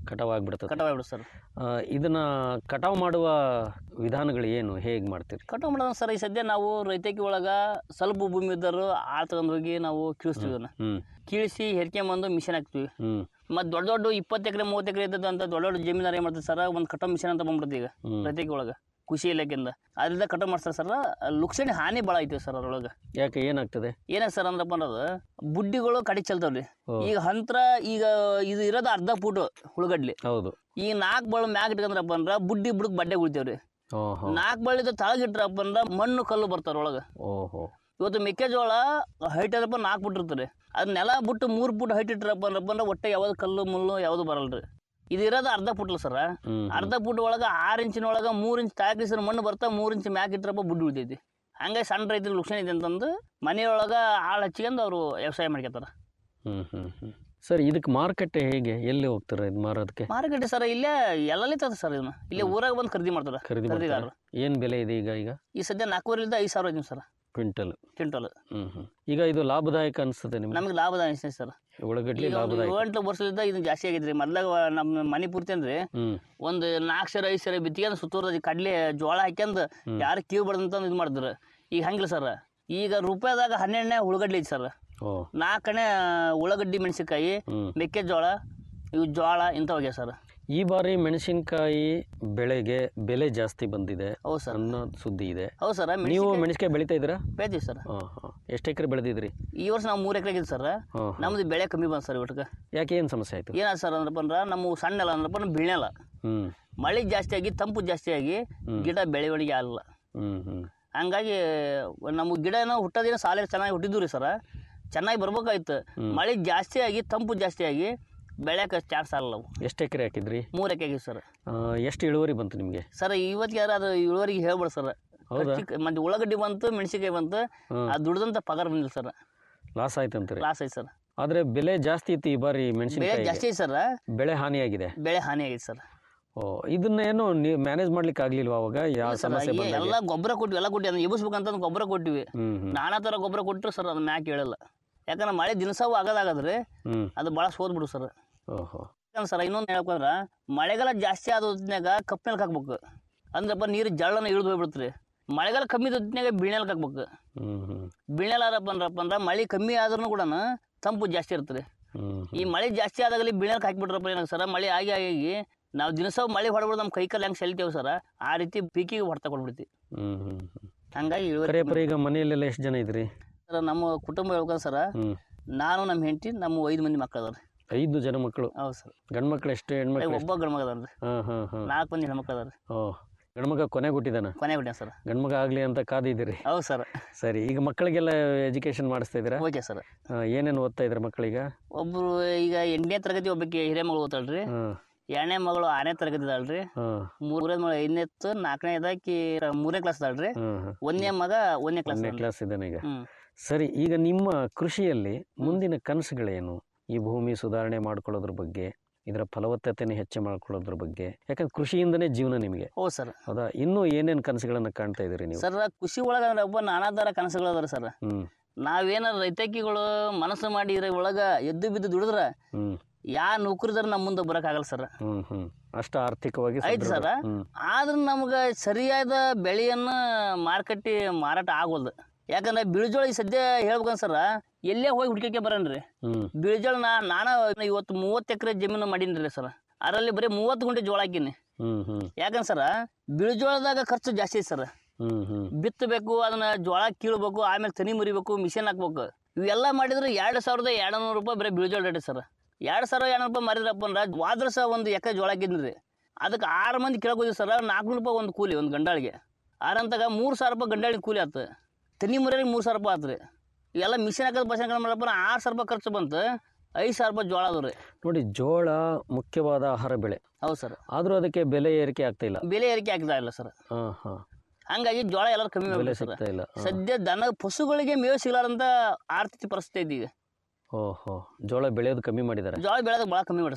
ಕಟಾವ್ ಆಗ್ಬಿಡ್ತದೆ ಕಟಾವ್ ಆಗ್ಬಿಡುತ್ತೆ ಸರ್ ಆ, ಇದನ್ನ ಕಟಾವ್ ಮಾಡುವ ವಿಧಾನಗಳು ಏನು ಹೇಗೆ ಮಾಡ್ತೀರಿ ಕಟಾವ್ ಮಾಡೋದು ಸರ್ ಈ ಸದ್ಯ ನಾವು ರೈತಕಿ ಒಳಗೆ ಸ್ವಲ್ಪ ಭೂಮಿ ಇದ್ದರು ಆಳ್ ತಗೊಂಡ್ ಹೋಗಿ ನಾವು ಕೀಳಿಸ್ತೀವಿ ಅದನ್ನ ಹ್ಮ್ ಕೀಳಿಸಿ ಹೆರ್ಕೊಂಬಂದು ಮಿಷನ್ ಹಾಕ್ತೀವಿ ಹ್ಮ್ ಮತ್ತು ದೊಡ್ಡ ದೊಡ್ಡ ಇಪ್ಪತ್ತು ಎಕರೆ ಮೂವತ್ತು ಎಕರೆ ಇದ್ದದ್ದು ದೊಡ್ಡ ದೊಡ್ಡ ಜಮೀನಾರು ಏನು ಮಾಡ್ತಾರೆ ಸರ್ ಒಂದು ಕಟಾವ್ ಮಿಷನ್ ಅಂತ ಬಂದ್ಬಿಡುತ್ತೆ ಈಗ ಹ್ಮ್ ರೈತಕಿ ಒಳಗೆ ಖುಷಿ ಇಲಾಖೆಯಿಂದ ಅದರಿಂದ ಕಟಾವ್ ಮಾಡ್ತಾರೆ ಸರ್ ಲುಕ್ಷಣಿ ಹಾನಿ ಭಾಳ ಐತೆ ಸರ್ ಅದ್ರೊಳಗೆ ಯಾಕೆ ಏನಾಗ್ತದೆ ಏನ ಸರ್ ಅಂದ್ರಪ್ಪ ಅನ್ನೋದು ಬುಡ್ಡಿಗಳು ಕಡಿ ಚೆಲ್ತಾವ್ರಿ ಓ. ಈಗ ಹಂತ್ರ ಈಗ ಇದು ಇರೋದು ಅರ್ಧ ಫೂಟ್ ಹುಳುಗಡ್ಲಿ ಹೌದು ಈಗ ನಾಲ್ಕು ಬಳ್ಳು ಮ್ಯಾಗ ಇಟ್ಕೊಂಡ್ರಪ್ಪ ಅಂದ್ರೆ ಬುಡ್ಡಿ ಬುಡಕ್ ಬಡ್ಡೆ ಉಳಿತೇವ್ರಿ ಓಹೋ ನಾಲ್ಕು ಬಳ್ಳಿದ ತಳಗಿಟ್ರಪ್ಪ ಅಂದ್ರೆ ಮಣ್ಣು ಕಲ್ಲು ಬರ್ತಾರ ಒಳಗೆ ಓಹೋ ಇವತ್ತು ಮೆಕ್ಕೆಜೋಳ ಹೈಟ್ ಅದಪ್ಪ ನಾಲ್ಕು ಫುಟ್ ಇರ್ತದೆ ಅದು ನೆಲ ಬಿಟ್ಟು ಮೂರು ಫುಟ್ ಹೈಟ್ ಇಟ್ರಪ್ಪ ಅಂದ್ರಪ್ಪ ಅಂದ್ರೆ ಒಟ್ಟೆ ಯಾವ್ದು ಕಲ್ಲು ಮುಳ್ಳು ಯಾವುದು ಬರಲ್ರಿ ಇದು ಇರೋದು ಅರ್ಧ ಫುಟ್ಲ ಸರ ಹ್ಮ್ ಅರ್ಧ ಫುಟ್ ಒಳಗೆ ಆರು ಇಂಚಿನ ಒಳಗೆ ಮೂರು ಇಂಚ್ ತಾಕಿ ಸರ್ ಮಣ್ಣು ಬರ್ತಾ ಮೂರು ಇಂಚ್ ಮ್ಯಾಕ್ ಇಟ್ರಪ್ಪ ಬುಡ್ಡಿ ಉಳಿತೈತಿ ಹಂಗಾಗಿ ಸಣ್ಣ ರೈತರ ಲುಕ್ಷಣ ಇದೆ ಅಂತಂದು ಮನೆಯೊಳಗೆ ಆಳು ಹಚ್ಕೊಂಡು ಅವರು ವ್ಯವಸಾಯ ಮಾಡ್ಕೊತಾರ ಹ್ಮ್ ಹ್ಮ್ ಹ್ಮ್ ಸರ್ ಇದಕ್ಕೆ ಮಾರುಕಟ್ಟೆ ಹೇಗೆ ಎಲ್ಲಿ ಹೋಗ್ತಾರೆ ಇದು ಮಾರೋದಕ್ಕೆ ಮಾರುಕಟ್ಟೆ ಸರ್ ಇಲ್ಲೇ ಎಲ್ಲಲ್ಲಿ ತದ ಸರ್ ಇದನ್ನ ಇಲ್ಲೇ ಊರಾಗ ಬಂದು ಖರೀದಿ ಮಾಡ್ತಾರ ಖರೀದಿ ಮಾಡ್ತಾರೆ ಖರೀದಿಗಾರರು ಏನು ಬೆಲೆ ಇದೆ ಈಗ ಈಗ ಈ ಸದ್ಯ ನಾಲ್ಕೂವರೆಯಿಂದ ಐದು ಸಾವಿರ ಐತಿ ಸರ್ ಕ್ವಿಂಟಲ್ ಕ್ವಿಂಟಲ್ ಹ್ಮ್ ಹ್ಮ್ ಈಗ ಇದು ಲಾಭದಾಯಕ ಅನಿಸ್ತದೆ ನಿಮ್ಗೆ ನಮಗೆ ಲಾಭದ ಅನಿಸ್ತೈತೆ ಸರ್ ಉಳ್ಳಾಗಡ್ಡಿ ಈಗ ಒಂದು ಲಾಭದಾಯಕ ಏಳೆಂಟು ವರ್ಷದಿಂದ ಇದು ಜಾಸ್ತಿ ಆಗೈತ್ರಿ ಮೊದ್ಲಾಗ ನಮ್ಮ ಮನೆ ಪೂರ್ತಿ ಅಂದ್ರೆ ಹ್ಮ್ ಒಂದು ನಾಲ್ಕು ಸಾವಿರ ಐದು ಸಾವಿರ ಬಿತ್ತಿಗೆ ಸುತ್ತೂರದ ಕಡ್ಲೆ ಜೋಳ ಹಾಕ್ಯಂದು ಹ್ಮ್. ಯಾರು ಕೀವು ಬಡ್ದಂತ ಇದು ಮಾಡಿದ್ರು ಈಗ ಹಂಗಿಲ್ಲ ಸರ್ ಈಗ ರೂಪಾಯಿದಾಗ ಹನ್ನೆರಡನೇ ಉಳ್ಳಾಗಡ್ಡಿ ಐತಿ ಸರ್ ಓ ನಾಲ್ಕನೇ ಉಳ್ಳಾಗಡ್ಡಿ ಮೆಣಸಿನ್ಕಾಯಿ ಹ್ಮ್ ಮೆಕ್ಕೆಜೋಳ ಇವು ಜೋಳ ಇಂಥವಾಗ್ಯಾವ ಸರ್ ಈ ಬಾರಿ ಮೆಣಸಿನಕಾಯಿ ಬೆಳೆಗೆ ಬೆಲೆ ಜಾಸ್ತಿ ಬಂದಿದೆ ಹೌದು ಸರ್ ಅನ್ನೋ ಸುದ್ದಿ ಇದೆ ಹೌದು ಸರ್ ನೀವು ಮೆಣಸಿನಕಾಯಿ ಬೆಳಿತಾ ಇದ್ದೀರಾ ಬೆಳಿತೀವಿ ಸರ್ ಹಾಂ ಹಾಂ ಎಷ್ಟು ಎಕರೆ ಬೆಳೆದಿದ್ರಿ ಈ ವರ್ಷ ನಾವು ಮೂರು ಎಕರೆ ಆಗಿದ್ದು ಸರ್ ಹಾಂ ನಮ್ದು ಬೆಳೆ ಕಮ್ಮಿ ಬಂತು ಸರ್ ಇವತ್ತಿಗೆ ಯಾಕೆ ಏನು ಸಮಸ್ಯೆ ಆಯಿತು ಏನಾದ ಸರ್ ಅಂದ್ರಪ್ಪ ಅಂದ್ರೆ ನಮ್ಮ ಸಣ್ಣ ನೆಲ ಅಂದ್ರಪ್ಪ ಅಂದ್ರೆ ಬೀಳ್ನೆಲ ಹ್ಞೂ ಮಳೆ ಜಾಸ್ತಿ ಆಗಿ ತಂಪು ಜಾಸ್ತಿ ಆಗಿ ಹ್ಮ್. ಗಿಡ ಬೆಳವಣಿಗೆ ಆಗಲ್ಲ ಹ್ಞೂ ಹ್ಞೂ ಹಂಗಾಗಿ ನಮ್ಮ ಗಿಡ ಏನೋ ಹುಟ್ಟೋದಿನ ಸಾಲ ಚೆನ್ನಾಗಿ ಹುಟ್ಟಿದ್ವು ರೀ ಸರ ಚೆನ್ನಾಗಿ ಬರ್ಬೇಕಾಯ್ತು ಹ್ಮ್. ಮಳೆ ಜಾಸ್ತಿ ಆಗಿ ತಂಪು ಜಾಸ್ತಿ ಆಗಿ ಬೆಳ್ಯಾಕ ಚಾನ್ಸ್ ಆಗಲ್ಲ ಅವು ಎಷ್ಟು ಎಕರೆ ಹಾಕಿದ್ರಿ ಮೂರು ಎಕರೆ ಆಗಿತ್ತು ಸರ್ ಆ, ಎಷ್ಟು ಇಳುವರಿ ಬಂತು ನಿಮಗೆ ಸರ್ ಇವತ್ತಿಗೆ ಯಾರು ಅದು ಇಳುವರಿಗೆ ಹೇಳ್ಬೇಡ ಸರ್ ಹೌದಾ ಮತ್ತೆ ಉಳ್ಳಾಗಡ್ಡಿ ಬಂತು ಮೆಣಸಿನ್ಕಾಯಿ ಬಂತು ಹಾಂ ಅದು ದುಡ್ದಂತ ಪಗಾರ ಬಂದಿಲ್ಲ ಸರ್ ಲಾಸ್ ಆಯ್ತು ಅಂತೀರಿ ಲಾಸ್ ಐತೆ ಸರ್ ಆದರೆ ಬೆಲೆ ಜಾಸ್ತಿ ಇತ್ತು ಈ ಬಾರಿ ಬೆಳೆ ಮೆಣಸಿನಕಾಯಿ ಜಾಸ್ತಿ ಐತೆ ಸರ್ ಬೆಳೆ ಹಾನಿಯಾಗಿದೆ ಬೆಳೆ ಹಾನಿ ಆಗೈತೆ ಸರ್ ಓ ಇದನ್ನ ಏನು ನೀವು ಮ್ಯಾನೇಜ್ ಮಾಡ್ಲಿಕ್ಕೆ ಆಗ್ಲಿಲ್ವಾ ಅವಾಗ ಯಾವ ಸರ್ ಸಮಸ್ಯೆ ಈ ಬಂದಾಗ ಎಲ್ಲ ಗೊಬ್ಬರ ಕೊಟ್ಟಿವಿ ಎಲ್ಲ ಕೊಟ್ಟಿವಿ ಅದನ್ನ ಎಬ್ಬಿಸ್ಬೇಕಂತ ಗೊಬ್ಬರ ಕೊಟ್ಟಿವಿ ಹ್ಮ್ ಹ್ಮ್ ನಾನಾ ಥರ ಗೊಬ್ಬರ ಕೊಟ್ಟರು ಸರ್ ಅದನ್ನ ಮ್ಯಾಕ್ ಹೇಳಲ್ಲ ಯಾಕಂದ್ರೆ ಮಳೆ ದಿನಸವು ಆಗೋದಾಗದ್ರಿ ಹ್ಮ್ ಅದು ಭಾಳ ಸೋದ್ಬಿಡು ಸರ್ ಓಹೋ ಯಾಕಂದ್ರೆ ಸರ್ ಇನ್ನೊಂದು ಹೇಳ್ಬೇಕಂದ್ರೆ ಮಳೆಗಾಲ ಜಾಸ್ತಿ ಆದ ಹೊತ್ನ್ಯಾಗ ಕಪ್ಪಿನಲ್ಲಿ ಹಾಕ್ಬೇಕು ಅಂದ್ರಪ್ಪ ನೀರು ಜಳ್ಳನ ಇಳಿದು ಹೋಗ್ಬಿಡ್ತ್ರಿ ಮಳೆಗಾಲ ಕಮ್ಮಿ ಹೊತ್ನ್ಯಾಗ ಬೀಳ್ನೆಲ್ಗೆ ಹಾಕ್ಬೇಕು ಹ್ಮ್ ಹ್ಮ್ ಬೀಳ್ನೆಲಾರಪ್ಪ ಅಂದ್ರಪ್ಪ ಅಂದ್ರೆ ಮಳೆ ಕಮ್ಮಿ ಆದ್ರೂ ಕೂಡ ತಂಪು ಜಾಸ್ತಿ ಇರ್ತದೆ ಹ್ಮ್ ಈ ಮಳೆ ಜಾಸ್ತಿ ಆದಾಗಲಿ ಬೀಳ್ನೆಲ್ಗೆ ಹಾಕಿಬಿಟ್ರಪ್ಪ ಏನಾಗ ಸರ ಮಳೆ ಆಗಿ ಆಗಿ ನಾವು ದಿನಸವು ಮಳೆ ಹೊಡ್ಬಿಡು ನಮ್ಮ ಕೈ ಕಾಲು ಹೆಂಗೆ ಸೆಲ್ತೇವೆ ಸರ ಆ ರೀತಿ ಪೀಕಿಗೆ ಹೊಡ್ತಾ ಕೊಡ್ಬಿಡ್ತೀವಿ ಹ್ಮ್ ಹ್ಮ್ ಹ್ಮ್ ಹಂಗಾಗಿ ಇಳುವರಿ ಕರಿಯಪ್ಪರ ಈಗ ಮನೆಯಲ್ಲೆಲ್ಲ ಎಷ್ಟು ಜನ ಇದ್ರಿ ಸರ್ ನಮ್ಮ ಕುಟುಂಬ ಹೇಳ್ಬೇಕಂದ್ರೆ ಸರ ಹ್ಮ್ ನಾನು ನಮ್ಮ ಹೆಂಡತಿ ನಮ್ಮ ಐದು ಮಂದಿ ಮಕ್ಕಳು ಅದಾರ ಐದು ಜನ ಮಕ್ಕಳು ಹೌದು ಸರ್ ಗಂಡು ಮಕ್ಳು ಎಷ್ಟು ಹೆಣ್ಮಕ್ಳು ಎಷ್ಟು ಒಬ್ಬ ಗಂಡು ಮಗ ಅದಾರ ಹಾಂ ಹಾಂ ಹಾಂ ನಾಲ್ಕು ಮಂದಿ ಹೆಣ್ಮಕ್ಳು ಅದಾರ ಓ ಗಂಡ್ಮಗ ಕೊನೆ ಹುಟ್ಟಿದಾನ ಕೊನೆ ಬಿಟ್ಟ ಸರ್ ಗಂಡ್ಮಗ ಆಗಲಿ ಅಂತ ಕಾದಿದ್ದೀರಿ ಹೌದು ಸರ್ ಸರಿ ಈಗ ಮಕ್ಕಳಿಗೆಲ್ಲ ಎಜುಕೇಶನ್ ಮಾಡಿಸ್ತಾ ಇದ್ದೀರಾ ಓಕೆ ಸರ್ ಏನೇನು ಓದ್ತಾ ಇದ್ರ ಮಕ್ಕಳೀಗ ಒಬ್ರು ಈಗ ಎಂಟನೇ ತರಗತಿ ಒಬ್ಬಕ್ಕೆ ಹಿರಿಯ ಮಗಳು ಓದ್ತಾಳ್ರಿ ಹಾಂ ಎರಡನೇ ಮಗಳು ಆರನೇ ತರಗತಿ ಇದಾಳ್ರಿ ಹಾಂ ಮೂರನೇ ಮಗಳು ಐದನೇತ್ತು ನಾಲ್ಕನೇ ಇದಾಕಿ ಮೂರನೇ ಕ್ಲಾಸ್ ಇದಾಳ್ರಿ ಹಾಂ ಹಾಂ ಒಂದನೇ ಮಗ ಒಂದನೇ ಕ್ಲಾಸ್ ಒಂದನೇ ಕ್ಲಾಸ್ ಇದ್ದಾನೆ ಈಗ ಹ್ಮ್ ಸರಿ ಈಗ ನಿಮ್ಮ ಕೃಷಿಯಲ್ಲಿ ಮುಂದಿನ ಕನಸುಗಳೇನು ಈ ಭೂಮಿ ಸುಧಾರಣೆ ಮಾಡ್ಕೊಳ್ಳೋದ್ರ ಬಗ್ಗೆ ಇದರ ಫಲವತ್ತತೆಯನ್ನು ಹೆಚ್ಚು ಮಾಡ್ಕೊಳ್ಳೋದ್ರ ಬಗ್ಗೆ ಯಾಕಂದ್ರೆ ಕೃಷಿಯಿಂದನೇ ಜೀವನ ನಿಮಗೆ ಹೌದು ಸರ್ ಹೌದಾ ಇನ್ನೂ ಏನೇನು ಕನಸುಗಳನ್ನ ಕಾಣ್ತಾ ಇದ್ದೀರಿ ನೀವು ಸರ್ ಕೃಷಿ ಒಳಗಂದ್ರೆ ಒಬ್ಬ ನಾನಾ ಥರ ಕನಸುಗಳು ಅದಾರ ಸರ್ ಹ್ಮ್ ನಾವೇನಾರ ರೈತಕಿಗಳು ಮನಸ್ಸು ಮಾಡಿ ಇದ್ರ ಒಳಗ ಎದ್ದು ಬಿದ್ದು ದುಡಿದ್ರ ಹ್ಮ್ ಯಾ ನೌಕರಿದಾರ ನಮ್ಮ ಮುಂದೆ ಬರೋಕ್ಕಾಗಲ್ಲ ಸರ್ ಹ್ಮ್ ಹ್ಮ್ ಅಷ್ಟು ಆರ್ಥಿಕವಾಗಿ ಐತಿ ಸದೃಢ. ಸರ. ಹ್ಮ್ ಆದ್ರೆ ನಮ್ಗೆ ಸರಿಯಾದ ಬೆಳೆಯನ್ನು ಮಾರುಕಟ್ಟೆ ಮಾರಾಟ ಆಗೋಲ್ದು ಯಾಕಂದ್ರೆ ಬಿಳಿಜೋಳ ಈ ಸದ್ಯ ಹೇಳ್ಬೇಕಂದ್ರೆ ಸರ ಎಲ್ಲೇ ಹೋಗಿ ಹುಡ್ಕಕ್ಕೆ ಬರನ್ರಿ ಹ್ಮ್ ಬಿಳಿಜೋಳ ನಾ ನಾನು ಇವತ್ತು ಮೂವತ್ತು ಎಕರೆ ಜಮೀನು ಮಾಡೀನಿ ಸರ್ ಅದರಲ್ಲಿ ಬರೀ ಮೂವತ್ತು ಗುಂಟೆ ಜೋಳ ಹಾಕೀನಿ ಹ್ಮ್ ಹ್ಮ್ ಯಾಕಂದ್ರೆ ಸರ ಬಿಳಿಜೋಳದಾಗ ಖರ್ಚು ಜಾಸ್ತಿ ಐತೆ ಸರ್ ಹ್ಮ್ ಹ್ಮ್ ಬಿತ್ತಬೇಕು ಅದನ್ನ ಜೋಳ ಕೀಳ್ಬೇಕು ಆಮೇಲೆ ತನಿ ಮುರಿಬೇಕು ಮಿಷನ್ ಹಾಕ್ಬೇಕು ಇವೆಲ್ಲ ಮಾಡಿದ್ರೆ ಎರಡು ಸಾವಿರದ ಎರಡು ನೂರು ರೂಪಾಯಿ ಬರೀ ಬಿಳಿಜೋಳ ರೇಟ್ ಸರ್ ಎರಡು ಸಾವಿರ ಎರಡು ರೂಪಾಯಿ ಮಾರಿದ್ರಪ್ಪ ಅಂದ್ರೆ ವಾದ್ರ ಸಹ ಒಂದು ಎಕರೆ ಜೋಳ ಹಾಕಿದ್ನಿ ರೀ ಅದಕ್ಕೆ ಆರು ಮಂದಿ ಕೇಳ್ಕೋದಿವಿ ಸರ್ ನಾಲ್ಕುನೂರು ರೂಪಾಯಿ ಒಂದು ಕೂಲಿ ಒಂದು ಗಂಡಾಳಿಗೆ ಆರಂತಾಗ ಮೂರು ಸಾವಿರ ರೂಪಾಯಿ ಗಂಡಾಳಿಗೆ ಕೂಲಿ ಆತು ತನಿ ಮುರಿಯೋರಿಗೆ ಮೂರು ಸಾವಿರ ರೂಪಾಯಿ ಆತು ರೀ ಇವೆಲ್ಲ ಮಿಷನ್ ಹಾಕೋದು ಬಸ್ ಹಾಕೋದು ಮಾಡಪ್ಪ ಆರು ಸಾವಿರ ರೂಪಾಯಿ ಖರ್ಚು ಬಂತು ಐದು ಸಾವಿರ ರೂಪಾಯಿ ಜೋಳ ಅದು ರೀ ನೋಡಿ ಜೋಳ ಮುಖ್ಯವಾದ ಆಹಾರ ಬೆಳೆ ಹೌದು ಸರ್ ಆದ್ರೂ ಅದಕ್ಕೆ ಬೆಲೆ ಏರಿಕೆ ಆಗ್ತಾ ಇಲ್ಲ ಬೆಲೆ ಏರಿಕೆ ಆಗ್ತಾ ಇಲ್ಲ ಸರ್ ಹಾ ಹಾ ಹಂಗಾಗಿ ಜೋಳ ಎಲ್ಲರೂ ಕಮ್ಮಿ ಬೆಲೆ ಮಾಡ್ಬಿಟ್ಟು ಸರ್ ಸಿಗ್ತಾ ಇಲ್ಲ ಹಾ. ಸದ್ಯ ದನ ಪಶುಗಳಿಗೆ ಮೇವು ಸಿಗಲಾರಂತ ಆರ್ಥಿಕ ಪರಿಸ್ಥಿತಿ ಐತಿ ಈಗ ಓಹೋ ಜೋಳ ಬೆಳೆಯೋದು ಕಮ್ಮಿ ಮಾಡಿದ್ದಾರೆ ಜೋಳ ಬೆಳೆದ ಭಾಳ ಕಮ್ಮಿ ಮಾಡಿ ಸರ್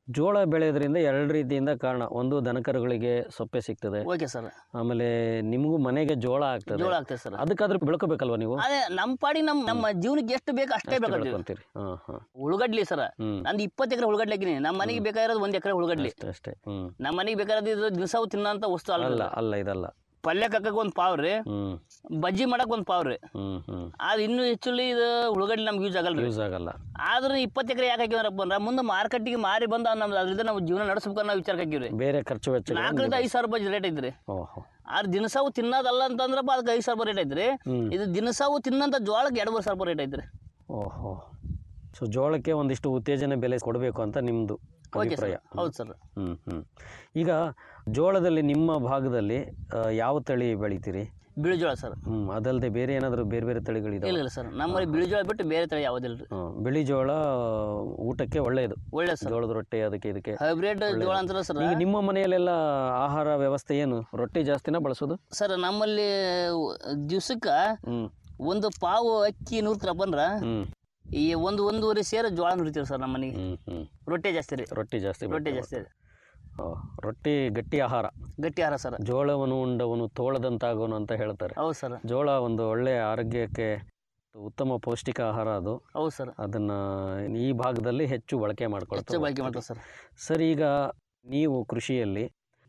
ಜೋಳ ಬೆಳೆಯೋದ್ರಿಂದ ಎರಡು ರೀತಿಯಿಂದ ಕಾರಣ ಒಂದು ದನಕರುಗಳಿಗೆ ಸೊಪ್ಪೆ ಸಿಗ್ತದೆ ಓಕೆ ಸರ್ ಆಮೇಲೆ ನಿಮಗೂ ಮನೆಗೆ ಜೋಳ ಆಗ್ತದೆ ಜೋಳ ಆಗ್ತದೆ ಸರ್ ಅದಕ್ಕಾದ್ರೂ ಬೆಳ್ಕೋಬೇಕಲ್ವಾ ನೀವು ಅದೇ ನಮ್ಮ ಪಾಡಿ ನಮ್ಮ ನಮ್ಮ ಜೀವನಕ್ಕೆ ಎಷ್ಟು ಬೇಕು ಅಷ್ಟೇ ಅಷ್ಟೇ ಬೇಕಾಗ್ತದೆ ಬೆಳ್ಕೊಂತೀರಿ ಹಾಂ ಹಾಂ ಉಳ್ಳಗಡ್ಲಿ ಸರ್ ಹ್ಞೂ ನಂದು ಇಪ್ಪತ್ತು ಎಕರೆ ಉಳ್ಳಗಡ್ಲಿ ಹಾಕಿನಿ ನಮ್ಮ ಮನೆಗೆ ಬೇಕಾಗಿರೋದು ಒಂದು ಎಕರೆ ಉಳ್ಳಗಡ್ಲಿ ಅಷ್ಟೇ ಅಷ್ಟೇ ಹ್ಞೂ ನಮ್ಮ ಮನೆಗೆ ಬೇಕಾಗಿರೋದು ಇದು ದಿವಸವು ತಿನ್ನೋಂಥ ವಸ್ತು ಅಲ್ಲ ಅಲ್ಲ ಅಲ್ಲ ಇದಲ್ಲ ಪಲ್ಯ ಕಕ್ಕಕ್ಕೆ ಒಂದು ಪಾವ್ ರೀ ಹ್ಞೂ ಬಜ್ಜಿ ಮಾಡಕ್ಕೆ ಒಂದು ಪಾವ್ ರೀ ಹ್ಞೂ ಹ್ಞೂ ಅದು ಇನ್ನೂ ಹೆಚ್ಚುಲಿ ಇದು ಉಳ್ಳಗಡ್ಲಿ ನಮ್ಗೆ ಯೂಸ್ ಆಗಲ್ಲ ರೀ ಯೂಸ್ ಆಗಲ್ಲ ಆದ್ರೆ ಇಪ್ಪತ್ತು ಎಕರೆ ಯಾಕೆ ಹಾಕಿದ್ರಪ್ಪ ಅಂದ್ರೆ ಮುಂದೆ ಮಾರ್ಕೆಟಿಗೆ ಮಾರಿ ಬಂದು ನಮ್ದು ಅದರಿಂದ ನಾವು ಜೀವನ ನಡೆಸ್ಬೇಕು ನಾವು ವಿಚಾರ ಹಾಕಿವ್ರಿ ಬೇರೆ ಖರ್ಚು ವೆಚ್ಚ ನಾಲ್ಕರಿಂದ ಐದು ಸಾವಿರ ರೂಪಾಯಿ ರೇಟ್ ಐತ್ರಿ ಓಹೋ ಆದ್ರೆ ದಿನಸಾವು ತಿನ್ನೋದಲ್ಲ ಅಂತಂದ್ರಪ್ಪ ಅದಕ್ಕೆ ಐದು ಸಾವಿರ ರೂಪಾಯಿ ರೇಟ್ ಐತ್ರಿ ಹ್ಞೂ ಇದು ದಿನಸಾವು ತಿನ್ನಂತ ಜೋಳಕ್ಕೆ ಎರಡು ಮೂರು ಸಾವಿರ ರೂಪಾಯಿ ರೇಟ್ ಐತ್ರಿ ಓಹೋ ಸೊ ಜೋಳಕ್ಕೆ ಒಂದಿಷ್ಟು ಉತ್ತೇಜನ ಬೆಲೆ ಕೊಡಬೇಕು ಅಂತ ನಿಮ್ಮದು ಓಕೆ ಅಭಿಪ್ರಾಯ ಸರ್ ಹೌದು ಸರ್ ಹ್ಞೂ ಹ್ಞೂ ಈಗ ಜೋಳದಲ್ಲಿ ನಿಮ್ಮ ಭಾಗದಲ್ಲಿ ಆ, ಯಾವ ತಳಿ ಬೆಳಿತೀರಿ ಬಿಳಿ ಜೋಳ ಸರ್ ಹ್ಞೂ ಅದಲ್ಲದೆ ಬೇರೆ ಏನಾದರೂ ಬೇರೆ ಬೇರೆ ತಳಿಗಳಿದಾವೆ ಇಲ್ಲ ಇಲ್ಲ ಸರ್ ನಮ್ಮಲ್ಲಿ ಬಿಳಿ ಜೋಳ ಬಿಟ್ಟು ಬೇರೆ ತಳಿ ಯಾವುದಿಲ್ಲ ರೀ ಹ್ಞೂ ಬಿಳಿ ಜೋಳ ಊಟಕ್ಕೆ ಒಳ್ಳೆಯದು ಒಳ್ಳೆ ಸರ್ ಜೋಳದ ರೊಟ್ಟೆ ಅದಕ್ಕೆ ಇದಕ್ಕೆ ಹೈಬ್ರಿಡ್ ಜೋಳ ಅಂತಾರ ಸರ್ ಈಗ ನಿಮ್ಮ ಮನೆಯಲ್ಲೆಲ್ಲ ಆಹಾರ ವ್ಯವಸ್ಥೆ ಏನು ರೊಟ್ಟಿ ಜಾಸ್ತಿನ ಬಳಸೋದು ಸರ್ ನಮ್ಮಲ್ಲಿ ದಿವ್ಸಕ್ಕೆ ಹ್ಞೂ ಒಂದು ಪಾವು ಅಕ್ಕಿ ನೂರ್ತರ ಬಂದ್ರ ಹ್ಞೂ ಈ ಒಂದು ಒಂದೂವರೆ ಸೇರು ಜೋಳ ನುರಿತೀವಿ ಸರ್ ನಮ್ಮ ಮನೆಗೆ ಹ್ಞೂ ಹ್ಞೂ ರೊಟ್ಟಿ ಜಾಸ್ತಿ ರೀ ರೊಟ್ಟಿ ಜಾಸ್ತಿ ರೊಟ್ಟಿ ಬೇಕು. ಜಾಸ್ತಿ ರೀ ಓ, ರೊಟ್ಟಿ ಗಟ್ಟಿ ಆಹಾರ ಗಟ್ಟಿ ಆಹಾರ ಸರ್ ಜೋಳವನ್ನು ಉಂಡವನು ತೋಳದಂತಾಗೋನು ಅಂತ ಹೇಳ್ತಾರೆ ಹೌದು ಸರ್ ಜೋಳ ಒಂದು ಒಳ್ಳೆಯ ಆರೋಗ್ಯಕ್ಕೆ ಉತ್ತಮ ಪೌಷ್ಟಿಕ ಆಹಾರ ಅದು ಹೌದು ಸರ್ ಅದನ್ನು ಈ ಭಾಗದಲ್ಲಿ ಹೆಚ್ಚು ಬಳಕೆ ಹೆಚ್ಚು ಮಾಡ್ಕೊಳ್ತಾರೆ ಬಳಕೆ ಮಾಡ್ತಾರೆ ಸರ್ ಸರ್ ಈಗ ನೀವು ಕೃಷಿಯಲ್ಲಿ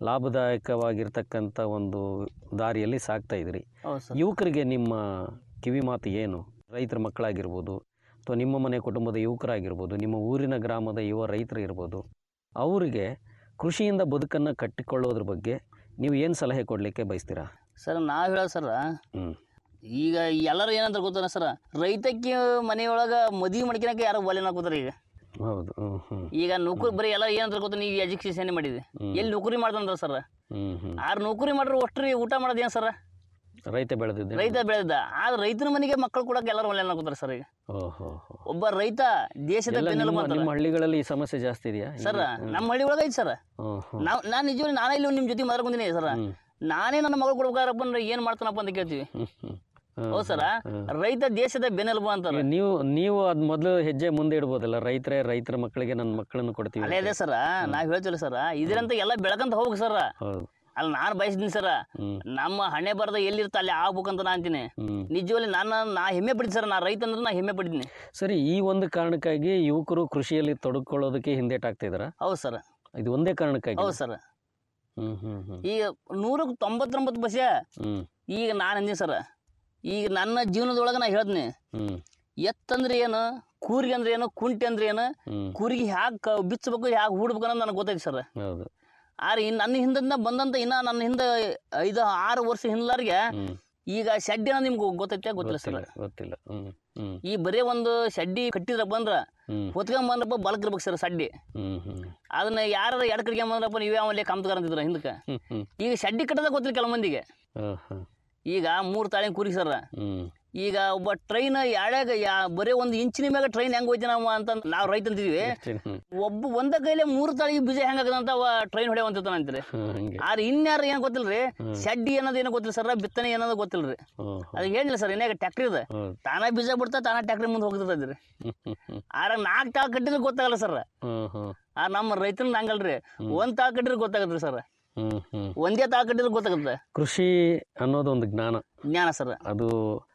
ಲಾಭದಾಯಕವಾಗಿರ್ತಕ್ಕಂಥ ಒಂದು ದಾರಿಯಲ್ಲಿ ಸಾಗ್ತಾ ಇದ್ದೀರಿ ಹೌದು ಸರ್ ಯುವಕರಿಗೆ ನಿಮ್ಮ ಕಿವಿ ಮಾತು ಏನು ರೈತರ ಮಕ್ಕಳಾಗಿರ್ಬೋದು ಅಥವಾ ನಿಮ್ಮ ಮನೆ ಕುಟುಂಬದ ಯುವಕರಾಗಿರ್ಬೋದು ನಿಮ್ಮ ಊರಿನ ಗ್ರಾಮದ ಯುವ ರೈತರು ಇರ್ಬೋದು ಅವರಿಗೆ ಕೃಷಿಯಿಂದ ಬದುಕನ್ನು ಕಟ್ಟಿಕೊಳ್ಳೋದ್ರ ಬಗ್ಗೆ ನೀವು ಏನು ಸಲಹೆ ಕೊಡಲಿಕ್ಕೆ ಬಯಸ್ತೀರಾ ಸರ್ ನಾವು ಹೇಳೋದು ಸರ್ ಹ್ಞೂ ಈಗ ಎಲ್ಲರೂ ಏನಂತ ಗೊತ್ತಾನ ಸರ್ ರೈತಕ್ಕೆ ಮನೆಯೊಳಗೆ ಮದುವೆ ಮಾಡ್ಕೊಳಕ್ಕೆ ಯಾರು ಒಲೆ ಹಾಕೋತಾರೆ ಈಗ ಹೌದು ಹ್ಞೂ ಹ್ಞೂ ಈಗ ನೌಕರಿ ಬರೀ ಎಲ್ಲ ಏನಂತ ಗೊತ್ತಾ ನೀವು ಎಜುಕೇಶನ್ ಮಾಡಿದೆ ಹ್ಮ್. ಎಲ್ಲಿ ನೌಕರಿ ಮಾಡ್ದಂತ ಸರ್ ಹ್ಞೂ ಹ್ಞೂ ಆರು ನೌಕರಿ ಮಾಡ್ರೆ ಒಷ್ಟ್ರಿ ಊಟ ಮಾಡೋದೇನು ಸರ್ ರೈತ ಬೆಳೆದಿದ್ದೆ ರೈತ ಬೆಳೆದ ಆದ್ರೆ ರೈತನ ಮನೆಗೆ ಮಕ್ಕಳು ಕೊಡಕ್ಕೆ ಎಲ್ಲರೂ ಒಲೆ ಹಾಕೋತಾರೆ ಸರ್ ಈಗ ಓಹೋ ಒಬ್ಬ ರೈತ ದೇಶದ ಎಲ್ಲ ಬೆನ್ನೆಲುಬು ನಿಮ್ಮ ಅಂತಾರೆ ನಿಮ್ಮ ಹಳ್ಳಿಗಳಲ್ಲಿ ಈ ಸಮಸ್ಯೆ ಜಾಸ್ತಿ ಇದೆಯಾ ಸರ್ ನಮ್ಮ ಹಳ್ಳಿ ಒಳಗೆ ಐತಿ ಸರ್ ಹ್ಞೂ ಹ್ಞೂ ನಾವು ನಾನು ನಿಜವಾಗಿ ನಾನೇ ಇಲ್ಲಿ ನಿಮ್ಮ ಜೊತೆ ಮಾತಾಡ್ಕೊಂತೀನಿ ಸರ್ ಹ್ಞೂ ನಾನೇ ನನ್ನ ಮಗಳು ಕೊಡ್ಬೇಕಾರಪ್ಪ ಅಂದ್ರೆ ಏನು ಮಾಡ್ತಾನಪ್ಪ ಅಂತ ಕೇಳ್ತೀವಿ ಹ್ಞೂ ಹ್ಞೂ ಹೌದು ಸರ ರೈತ ದೇಶದ ಬೆನ್ನೆಲುಬು ಅಂತಾರೆ ಈಗ ನೀವು ನೀವು ಅದ್ ಮೊದಲು ಹೆಜ್ಜೆ ಮುಂದೆ ಇಡ್ಬೋದಲ್ಲ ರೈತರೇ ರೈತರ ಮಕ್ಕಳಿಗೆ ನನ್ನ ಮಕ್ಕಳನ್ನು ಕೊಡ್ತೀವಿ ಅಲ್ಲೇ ಇದೆ ಸರ ನಾವ್ ಹೇಳ್ತೀವಿ ಸರ ಇದರಂತ ಎಲ್ಲ ಬೆಳಕಂತ ಹೋಗ್ಬೇಕು ಸರ್ ಹೌದು ಅಲ್ಲಿ ನಾನು ಬಯಸ್ತೀನಿ ಸರ ಹ್ಮ್ ನಮ್ಮ ಹಣೆ ಬರದ ಎಲ್ಲಿರ್ತ ಅಲ್ಲಿ ಆಗ್ಬೇಕಂತ ನಾ ಅಂತೀನಿ ಹ್ಮ್ ನಿಜವಾಗಿ ನಾನು ನಾ ಹೆಮ್ಮೆ ಪಡ್ತೀನಿ ಸರ್ ನಾ ರೈತ ಅಂದ್ರೆ ನಾ ಹೆಮ್ಮೆ ಪಡ್ತೀನಿ ಸರಿ ಈ ಒಂದು ಕಾರಣಕ್ಕಾಗಿ ಯುವಕರು ಕೃಷಿಯಲ್ಲಿ ತೊಡಗಿಕೊಳ್ಳೋದಕ್ಕೆ ಹಿಂದೇಟಾಗ್ತಿದಾರ ಹೌದು ಸರ್ ಇದು ಒಂದೇ ಕಾರಣಕ್ಕಾಗಿ ಹೌದು ಸರ್ ಹ್ಮ್ ಹ್ಮ್ ಹ್ಮ್ ಈಗ ನೂರಕ್ಕೆ ತೊಂಬತ್ತೊಂಬತ್ತು ಪೈಸೆ ಹ್ಮ್ ಈಗ ನಾನು ಅಂದಿನಿ ಸರ್ ಈಗ ನನ್ನ ಜೀವನದೊಳಗೆ ನಾ ಹೇಳ್ತೀನಿ ಹ್ಮ್ ಎತ್ತಂದ್ರೆ ಏನು ಕೂರಿಗೆ ಅಂದ್ರೆ ಏನು ಕುಂಟೆ ಅಂದ್ರೆ ಏನು ಹ್ಮ್ ಕೂರಿಗೆ ಹ್ಯಾಗೆ ಬಿಚ್ಚಬೇಕು ಹ್ಯಾಗೆ ಹೂಡ್ಬೇಕು ಅನ್ನೋದು ನನಗೆ ಗೊತ್ತೈತಿ ಸರ್ ಹೌದು ಆದ್ರೆ ಇನ್ನು ನನ್ನ ಹಿಂದಿಂದ ಬಂದಂತ ಇನ್ನ ನನ್ನ ಹಿಂದೆ ಐದು ಆರು ವರ್ಷ ಹಿಂದ್ಲಾರಿಗೆ ಹ್ಮ್ ಈಗ ಶೆಡ್ಡಿ ಅನ್ನೋದು ನಿಮ್ಗೆ ಗೊತ್ತೈತೆ ಗೊತ್ತಿಲ್ಲ ಸರ್ ಗೊತ್ತಿಲ್ಲ ಗೊತ್ತಿಲ್ಲ ಹ್ಮ್ ಹ್ಮ್ ಈ ಬರೀ ಒಂದು ಶೆಡ್ಡಿ ಕಟ್ಟಿದ್ರ ಬಂದ್ರ ಹ್ಮ್ ಹೊತ್ಕೊಂಡ್ ಬಂದ್ರಪ್ಪ ಬಲಕ್ ಇರ್ಬೇಕು ಸರ್ ಸಡ್ಡಿ ಹ್ಮ್ ಹ್ಮ್ ಅದನ್ನ ಯಾರು ಎಡ್ ಕಡೆಗೆ ಬಂದ್ರಪ್ಪ ನೀವೇ ಅವಲ್ಲೇ ಕಾಮ್ತಗಾರ ಅಂತಿದ್ರ ಹಿಂದಕ್ಕೆ ಹ್ಮ್ ಹ್ಮ್ ಈಗ ಶೆಡ್ಡಿ ಕಟ್ಟದ ಗೊತ್ತಿಲ್ಲ ಕೆಲವು ಮಂದಿಗೆ ಹಾ ಹಾ ಈಗ ಮೂರು ತಾಳಿನ ಕುರಿ ಸರ್ ಹ್ಮ್ ಈಗ ಒಬ್ಬ ಟ್ರೈನ್ ಯಾಳ್ಯಾಗ ಯಾ ಬರೀ ಒಂದು ಇಂಚಿನ ಮ್ಯಾಗ ಟ್ರೈನ್ ಹೆಂಗ್ ಹೋಯ್ತು ನಾವು ಅಂತ ನಾವು ರೈತ ಅಂತಿದ್ವಿ ಹ್ಮ್ ಒಬ್ಬ ಒಂದ ಕೈಲೇ ಮೂರು ತಾಳಿಗೆ ಬೀಜ ಹೆಂಗಾಗದಂತ ಅವ ಟ್ರೈನ್ ಹೊಡೆಯವಂತಿರ್ತಾನ ಅಂತೀರಿ ಹ್ಮ್ ಹಂಗೆ ಆದ್ರೆ ಇನ್ಯಾರು ಏನು ಗೊತ್ತಿಲ್ರಿ ಶೆಡ್ಡಿ ಅನ್ನೋದು ಏನೋ ಗೊತ್ತಿಲ್ಲ ಸರ್ ಬಿತ್ತನೆ ಅನ್ನೋದು ಗೊತ್ತಿಲ್ರಿ ಹ್ಮ್ ಅದು ಹೇಳಿಲ್ಲ ಸರ್ ಏನಾಗ ಟ್ಯಾಕ್ಟ್ರಿ ಇದೆ ಹೌದು ತಾನ ಬೀಜ ಬಿಡ್ತಾ ತಾನ ಟ್ಯಾಕ್ಟ್ರಿ ಮುಂದೆ ಹೋಗ್ತಿರ್ತೈತ್ರಿ ಹ್ಮ್ ಹ್ಮ್ ಹ್ಮ್ ಆರ ನಾಲ್ಕು ತಾಳು ಕಟ್ಟಿದ್ರೆ ಗೊತ್ತಾಗಲ್ಲ ಸರ್ ಹ್ಮ್ ಹ್ಮ್ ಆ ನಮ್ಮ ರೈತನ ಹಂಗಲ್ರಿ ಒಂದ್ ತಾಳು ಕಟ್ಟಿದ್ರೆ ಗೊತ್ತಾಗತ್ರಿ ಸರ್ ಹ್ಮ್ ಹ್ಮ್ ಒಂದೇ ತಾಳು ಕಟ್ಟಿದ್ರೆ ಗೊತ್ತಾಗುತ್ತೆ ಕೃಷಿ ಅನ್ನೋದು ಒಂದು ಜ್ಞಾನ ಜ್ಞಾನ ಸರ್ ಅದು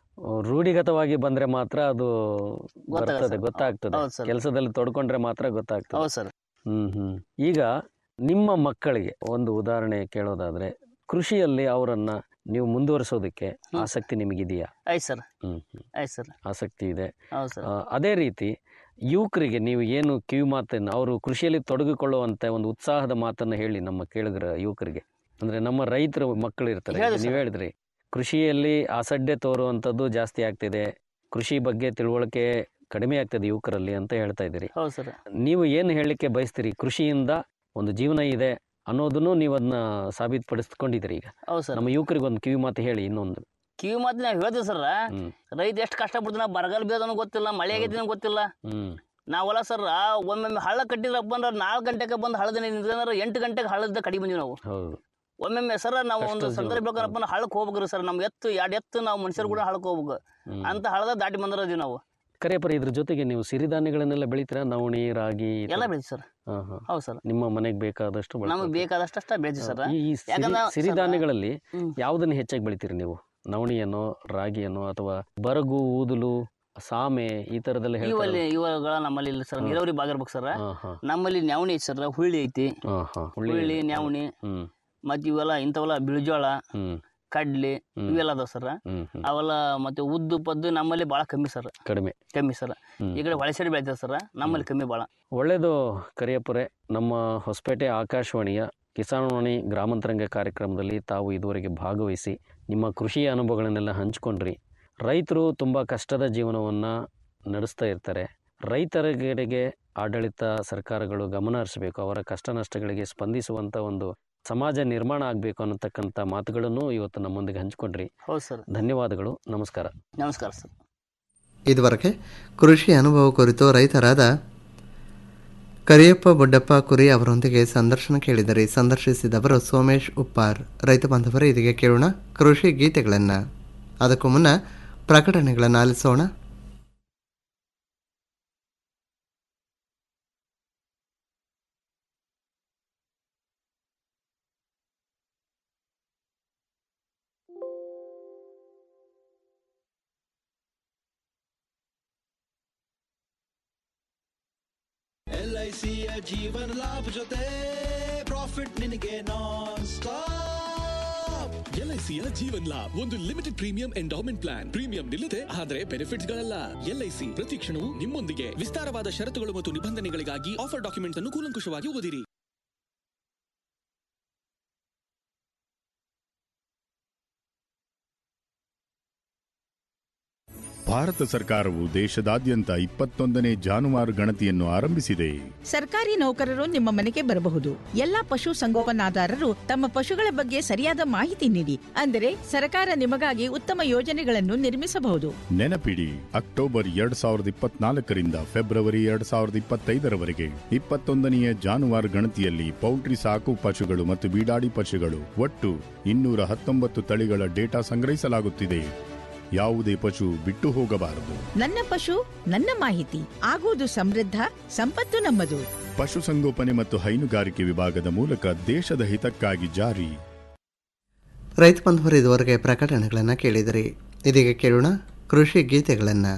ರೂಢಿಗತವಾಗಿ ಬಂದ್ರೆ ಮಾತ್ರ ಅದು ಗೊತ್ತಾಗತ್ತೆ ಬರ್ತದೆ ಸರ್. ಗೊತ್ತಾಗ್ತದೆ ಹೌದು ಸರ್. ಕೆಲಸದಲ್ಲಿ ತೊಡ್ಕೊಂಡ್ರೆ ಮಾತ್ರ ಗೊತ್ತಾಗ್ತದೆ ಹೌದು ಸರ್ ಹ್ಮ್ ಹ್ಮ್ ಈಗ ನಿಮ್ಮ ಮಕ್ಕಳಿಗೆ ಒಂದು ಉದಾಹರಣೆ ಕೇಳೋದಾದ್ರೆ ಕೃಷಿಯಲ್ಲಿ ಅವರನ್ನ ನೀವು ಮುಂದುವರಿಸೋದಕ್ಕೆ ಆಸಕ್ತಿ ನಿಮಗಿದೆಯಾ ಆಯ್ತು ಸರ್ ಹ್ಮ್ ಹ್ಮ್. ಆಯ್ತು ಸರ್ ಆಸಕ್ತಿ ಇದೆ ಹೌದು ಸರ್ ಆ, ಅದೇ ರೀತಿ ಯುವಕರಿಗೆ ನೀವು ಏನು ಕಿವಿ ಮಾತನ್ನು ಅವರು ಕೃಷಿಯಲ್ಲಿ ತೊಡಗಿಕೊಳ್ಳುವಂತ ಒಂದು ಉತ್ಸಾಹದ ಮಾತನ್ನು ಹೇಳಿ ನಮ್ಮ ಕೇಳಿದ್ರ ಯುವಕರಿಗೆ ಅಂದ್ರೆ ನಮ್ಮ ರೈತರ ಮಕ್ಕಳು ಇರ್ತಾರೆ ಹೇಳಿ ನೀವು ಸರ್. ಹೇಳಿದ್ರಿ ಕೃಷಿಯಲ್ಲಿ ಅಸಡ್ಡೆ ತೋರುವಂಥದ್ದು ಜಾಸ್ತಿ ಆಗ್ತಿದೆ ಕೃಷಿ ಬಗ್ಗೆ ತಿಳುವಳಿಕೆ ಕಡಿಮೆ ಆಗ್ತದೆ ಯುವಕರಲ್ಲಿ ಅಂತ ಹೇಳ್ತಾ ಇದ್ದೀರಿ ಹೌದು ಸರ್ ನೀವು ಏನು ಹೇಳಲಿಕ್ಕೆ ಬಯಸ್ತೀರಿ ಕೃಷಿಯಿಂದ ಒಂದು ಜೀವನ ಇದೆ ಅನ್ನೋದನ್ನು ನೀವು ಅದನ್ನ ಸಾಬೀತುಪಡಿಸ್ಕೊಂಡಿದ್ದೀರಿ ಈಗ ಹೌದು ಸರ್ ನಮ್ಮ ಯುವಕರಿಗೆ ಒಂದು ಕಿವಿ ಮಾತು ಹೇಳಿ ಇನ್ನೊಂದು ಕಿವಿ ಮಾತು ನಾವು ಹೇಳ್ತೀವಿ ಸರ್ ಹ್ಮ್ ರೈತ ಎಷ್ಟು ಕಷ್ಟಪಡ್ತಾನ ಬರಗಾಲ ಬೇದನೂ ಗೊತ್ತಿಲ್ಲ ಮಳೆ ಆಗೈತಿ ಅನ್ನೋ ಗೊತ್ತಿಲ್ಲ ಹ್ಮ್ ನಾವಲ್ಲ ಸರ್ ಒಮ್ಮೊಮ್ಮೆ ಹಳ್ಳ ಕಟ್ಟಿದ್ರಪ್ಪ ಅಂದ್ರೆ ನಾಲ್ಕು ಗಂಟೆಗೆ ಬಂದು ಹಳ್ಳದ ನಿಂತ್ಕೊಂಡ್ರೆ ಎಂಟು ಗಂಟೆಗೆ ಹಳ್ಳದ ಕಡಿ ಬಂದೀವಿ ನಾವು ಹೌದು ಒಮ್ಮೊಮ್ಮೆ ಸರ್ ನಾವು ಒಂದು ಕಷ್ಟದ ಸಂದರ್ಭ ಜೀವನ. ಬೇಕಂದ್ರೆ ಹಳ್ಳಕ್ಕೆ ಹೋಗ್ಬೇಕ್ರಿ ಸರ್ ನಮ್ಮ ಎತ್ತು ಎರಡು ಎತ್ತು ನಾವು ಮನುಷ್ಯರು ಕೂಡ ಹಳ್ಳಕ್ಕೆ ಹೋಗ್ಬೇಕು ಹ್ಮ್. ಅಂತ ಹಳ್ಳದ ದಾಟಿ ಬಂದಿರೋದೀವಿ ನಾವು ಕರೆಯಪ್ಪರ ಇದ್ರ ಜೊತೆಗೆ ನೀವು ಸಿರಿಧಾನ್ಯಗಳನ್ನೆಲ್ಲ ಬೆಳಿತೀರಾ ನವಣಿ ರಾಗಿ ಈ ಥರ? ಎಲ್ಲ ಬೆಳಿತೀವಿ ಸರ್ ಹಾ, ಹಾ. ಹೌದು ಸರ್ ನಿಮ್ಮ ಮನೆಗೆ ಬೇಕಾದಷ್ಟು ನಮಗೆ ಬಳಸ್ಕೊಳ್ತೀರಾ? ಬೇಕಾದಷ್ಟು ಅಷ್ಟ ಬೆಳಿತೀವಿ ಸರ್ ಈ ಈ ಸಿರಿ- ಯಾಕಂದ್ರೆ ಸಿರಿಧಾನ್ಯಗಳಲ್ಲಿ ಹ್ಮ್. ಯಾವುದನ್ನು ಹೆಚ್ಚಾಗಿ ಬೆಳಿತೀರಿ ನೀವು ನವಣಿಯನ್ನು ರಾಗಿಯನ್ನು ಅಥವಾ ಬರಗು ಊದಲು ಸಾಮೆ ಈ ಥರದ್ದೆಲ್ಲ ಇವಲ್ಲಿ ಹೇಳ್ತಾರೆ ಇವುಗಳ ನಮ್ಮಲ್ಲಿ ಇಲ್ಲ ಸರ್ ಹಾ. ನೀರಾವರಿ ಭಾಗ ಇರ್ಬೇಕು ಸರ್ ಹಾಂ ಹಾಂ ನಮ್ಮಲ್ಲಿ ನ್ಯಾವಣಿ ಐತಿ ಸರ್ ಹುಳ್ಳಿ ಐತಿ ಹಾಂ ಹಾಂ ಹುಳ್ಳಿ ನ್ಯಾವಣಿ ಹ್ಞೂ ಮತ್ತು ಇವೆಲ್ಲ ಇಂಥವೆಲ್ಲ ಬಿಳಿಜೋಳ ಹ್ಞೂ ಕಡ್ಲಿ ಹ್ಮ್. ಇವೆಲ್ಲ ಅದಾವ ಸರ್ ಹ್ಞೂ ಹ್ಞೂ ಅವೆಲ್ಲ ಮತ್ತೆ ಉದ್ದು ಪದ್ದು ನಮ್ಮಲ್ಲಿ ಭಾಳ ಕಮ್ಮಿ ಸರ್ ಕಡಿಮೆ ಕಮ್ಮಿ ಸರ್ ಹ್ಮ್. ಈ ಕಡೆ ಹೊಳೆ ಸೈಡ್ ಬೆಳಿತಾರೆ ಸರ್ ನಮ್ಮಲ್ಲಿ ಕಮ್ಮಿ ಭಾಳ ಒಳ್ಳೆಯದು ಕರಿಯಪ್ಪರೆ ನಮ್ಮ ಹೊಸಪೇಟೆ ಆಕಾಶವಾಣಿಯ ಕಿಸಾನ್ವಾಣಿ ಗ್ರಾಮಾಂತರಂಗ ಕಾರ್ಯಕ್ರಮದಲ್ಲಿ ತಾವು ಇದುವರೆಗೆ ಭಾಗವಹಿಸಿ ನಿಮ್ಮ ಕೃಷಿಯ ಅನುಭವಗಳನ್ನೆಲ್ಲ ಹಂಚ್ಕೊಂಡ್ರಿ ರೈತರು ತುಂಬ ಕಷ್ಟದ ಜೀವನವನ್ನು ನಡೆಸ್ತಾ ಇರ್ತಾರೆ ರೈತರಿಗೆಡೆಗೆ ಆಡಳಿತ ಸರ್ಕಾರಗಳು ಗಮನ ಹರಿಸಬೇಕು ಅವರ ಕಷ್ಟ ನಷ್ಟಗಳಿಗೆ ಸ್ಪಂದಿಸುವಂಥ ಒಂದು ಸಮಾಜ ನಿರ್ಮಾಣ ಆಗಬೇಕು ಅನ್ನತಕ್ಕಂಥ ಮಾತುಗಳನ್ನು ಇವತ್ತು ನಮ್ಮೊಂದಿಗೆ ಹಂಚ್ಕೊಂಡ್ರಿ ಹೌದು ಸರ್ ಧನ್ಯವಾದಗಳು ನಮಸ್ಕಾರ ನಮಸ್ಕಾರ ಸರ್ ಇದುವರೆಗೆ ಕೃಷಿ ಅನುಭವ ಕುರಿತು ರೈತರಾದ ಕರಿಯಪ್ಪ ಬೊಡ್ಡಪ್ಪ ಕುರಿ ಅವರೊಂದಿಗೆ ಸಂದರ್ಶನ ಕೇಳಿದರೆ ಸಂದರ್ಶಿಸಿದವರು ಸೋಮೇಶ್ ಉಪ್ಪಾರ್ ರೈತ ಬಾಂಧವರೇ ಇದೀಗ ಕೇಳೋಣ ಕೃಷಿ ಗೀತೆಗಳನ್ನು ಅದಕ್ಕೂ ಮುನ್ನ ಪ್ರಕಟಣೆಗಳನ್ನು ಆಲಿಸೋಣ ಎಲ್ ಐ ಸಿಯ ಜೀವನ ಲಾಭ ಜೊತೆ ಪ್ರಾಫಿಟ್ ನಿನಗೆ ನಾನ್ ಸ್ಟಾಪ್ ಎಲ್ಐಸಿಯ ಜೀವನ್ ಲಾಭ್ ಒಂದು limited premium endowment plan premium ನಿಲ್ಲದೆ ಆದರೆ ಬೆನಿಫಿಟ್ಸ್ ಗಳಲ್ಲ ಎಲ್ಐಸಿ ಪ್ರತಿ ಕ್ಷಣವೂ ನಿಮ್ಮೊಂದಿಗೆ ವಿಸ್ತಾರವಾದ ಷರತ್ತುಗಳು ಮತ್ತು ನಿಬಂಧನೆಗಳಿಗಾಗಿ ಆಫರ್ ಡಾಕ್ಯುಮೆಂಟ್ಸ್ ಅನ್ನು ಕೂಲಂಕುಷವಾಗಿ ಓದಿರಿ ಭಾರತ ಸರ್ಕಾರವು ದೇಶದಾದ್ಯಂತ ಇಪ್ಪತ್ತೊಂದನೇ ಜಾನುವಾರು ಗಣತಿಯನ್ನು ಆರಂಭಿಸಿದೆ ಸರ್ಕಾರಿ ನೌಕರರು ನಿಮ್ಮ ಮನೆಗೆ ಬರಬಹುದು ಎಲ್ಲಾ ಪಶು ಸಂಗೋಪನಾದಾರರು ತಮ್ಮ ಪಶುಗಳ ಬಗ್ಗೆ ಸರಿಯಾದ ಮಾಹಿತಿ ನೀಡಿ ಅಂದರೆ ಸರ್ಕಾರ ನಿಮಗಾಗಿ ಉತ್ತಮ ಯೋಜನೆಗಳನ್ನು ನಿರ್ಮಿಸಬಹುದು ನೆನಪಿಡಿ ಅಕ್ಟೋಬರ್ ಎರಡ್ ಸಾವಿರದ ಇಪ್ಪತ್ನಾಲ್ಕರಿಂದ ಫೆಬ್ರವರಿ ಎರಡ್ ಸಾವಿರದ ಇಪ್ಪತ್ತೈದರವರೆಗೆ ಇಪ್ಪತ್ತೊಂದನೆಯ ಜಾನುವಾರು ಗಣತಿಯಲ್ಲಿ ಪೌಲ್ಟ್ರಿ ಸಾಕು ಪಶುಗಳು ಮತ್ತು ಬೀಡಾಡಿ ಪಶುಗಳು ಒಟ್ಟು ಇನ್ನೂರ ಹತ್ತೊಂಬತ್ತು ತಳಿಗಳ ಡೇಟಾ ಸಂಗ್ರಹಿಸಲಾಗುತ್ತಿದೆ ಯಾವುದೇ ಪಶು ಬಿಟ್ಟು ಹೋಗಬಾರದು ನನ್ನ ಪಶು ನನ್ನ ಮಾಹಿತಿ ಆಗುವುದು ಸಮೃದ್ಧ ಸಂಪತ್ತು ನಮ್ಮದು ಪಶುಸಂಗೋಪನೆ ಮತ್ತು ಹೈನುಗಾರಿಕೆ ವಿಭಾಗದ ಮೂಲಕ ದೇಶದ ಹಿತಕ್ಕಾಗಿ ಜಾರಿ ರೈತ ಬಾಂಧವರು ಇದುವರೆಗೆ ಪ್ರಕಟಣೆಗಳನ್ನು ಕೇಳಿದಿರಿ ಇದೀಗ ಕೇಳೋಣ ಕೃಷಿ ಗೀತೆಗಳನ್ನು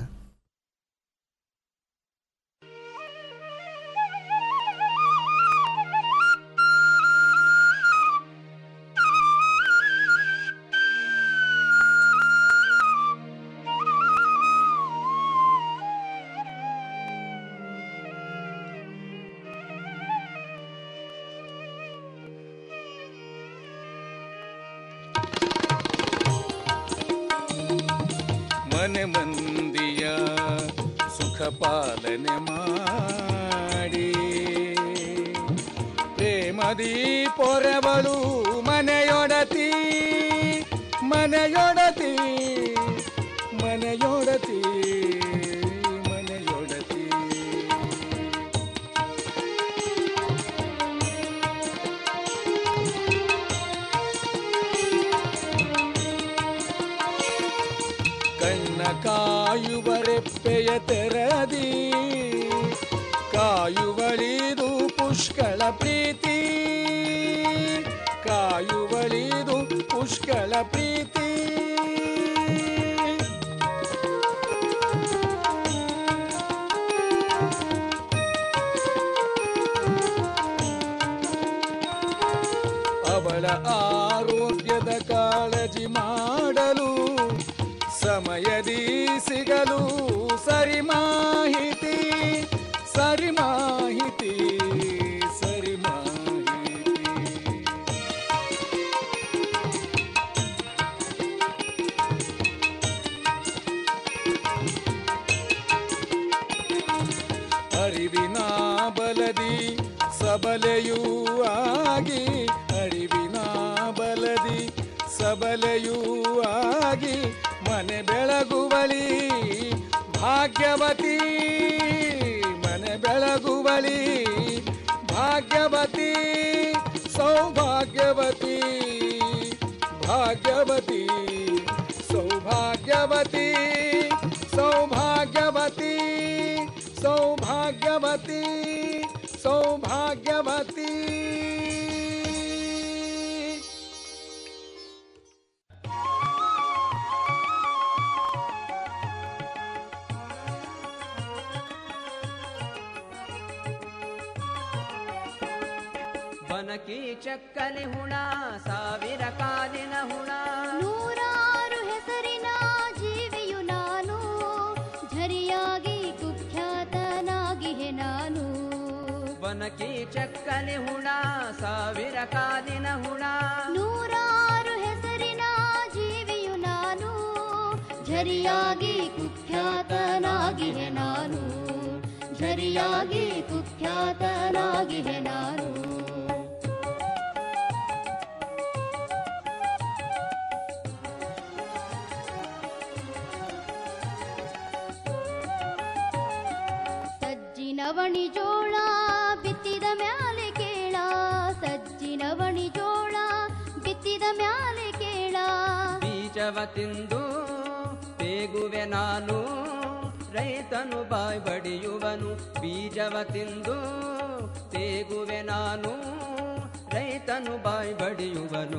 ಮನೆ ಮಂದಿಯ ಸುಖ ಪಾಲನೆ ಮಾಡಿ ಪ್ರೇಮದಿ ಪೊರೆವಳು ಮನೆಯೊಡತಿ ಮನೆಯೊಡತಿ ಮನೆಯೊಡತಿ ಮನೆಯೊಡತಿ ಕಣ್ಣ ಕಾಯುವರೆಪ್ಪೆಯ ತೆರದಿ ಕಾಯುವಳಿದು ಪುಷ್ಕಳ ಪ್ರೀತಿ ಕಾಯುವಳಿದು ಪುಷ್ಕಳ ಪ್ರೀತಿ ಅವಳ ಆರೋಗ್ಯದ ಕಾಳಜಿ ಮಾಡಲು ಸಮಯದಿ ಸಿಗಲು ಸರಿ ಮಾಹಿತಿ ಸರಿ ಮಾಹಿತಿ ಸರಿ ಮಾಹಿತಿ ಅರಿವಿನ ಬಲದಿ ಸಬಲೆಯೂ ಆಗಿ ಅರಿವಿನ ಬಲದಿ ಸಬಲೆಯೂ ಆಗಿ ಮನೆ ಬೆಳಗುವಳಿ ಭಾಗ್ಯವತಿ ಮನೆ ಬೆಳಗುವಳಿ ಭಾಗ್ಯವತಿ ಸೌಭಾಗ್ಯವತಿ ಭಾಗ್ಯವತಿ ಸೌಭಾಗ್ಯವತಿ ಸೌಭಾಗ್ಯ ಸೌಭಾಗ್ಯವತಿ ಸೌಭಾಗ್ಯವತಿ ಸೌಭಾಗ್ಯವತಿ ಬನಕಿ ಚಕ್ಕಲಿ ಹುಣ ಸಾವಿರ ಕಾಲಿನ ಹುಣ ನೂರಾರು ಹೆಸರಿನ ಜೀವಿಯು ನಾನು ಝರಿಯಾಗಿ ಕುಖ್ಯಾತನಾಗಿಹೆ ನಾನು ಬನಕಿ ಚಕ್ಕಲಿ ಹುಣ ಸಾವಿರ ಕಾಲಿನ ಹುಣ ನೂರಾರು ಹೆಸರಿನ ಜೀವಿಯು ನಾನು ಝರಿಯಾಗಿ ಕುಖ್ಯಾತನಾಗಿಹೆ ನಾನು ಝರಿಯಾಗಿ ಕುಖ್ಯಾತನಾಗಿಹೆ ನಾನು ಸಜ್ಜಿನವಣಿ ಜೋಳ ಬಿತ್ತಿದ ಮ್ಯಾಲೆ ಕೇಳ ಸಜ್ಜಿನವಣಿ ಜೋಳ ಬಿತ್ತಿದ ಮ್ಯಾಲೆ ಕೇಳ ಬೀಜವ ತಿಂದು ತೇಗುವೆ ನಾನು ರೈತನು ಬಾಯ್ ಬಡಿಯುವನು ಬೀಜವ ತಿಂದು ತೇಗುವೆ ನಾನು ರೈತನು ಬಾಯ್ ಬಡಿಯುವನು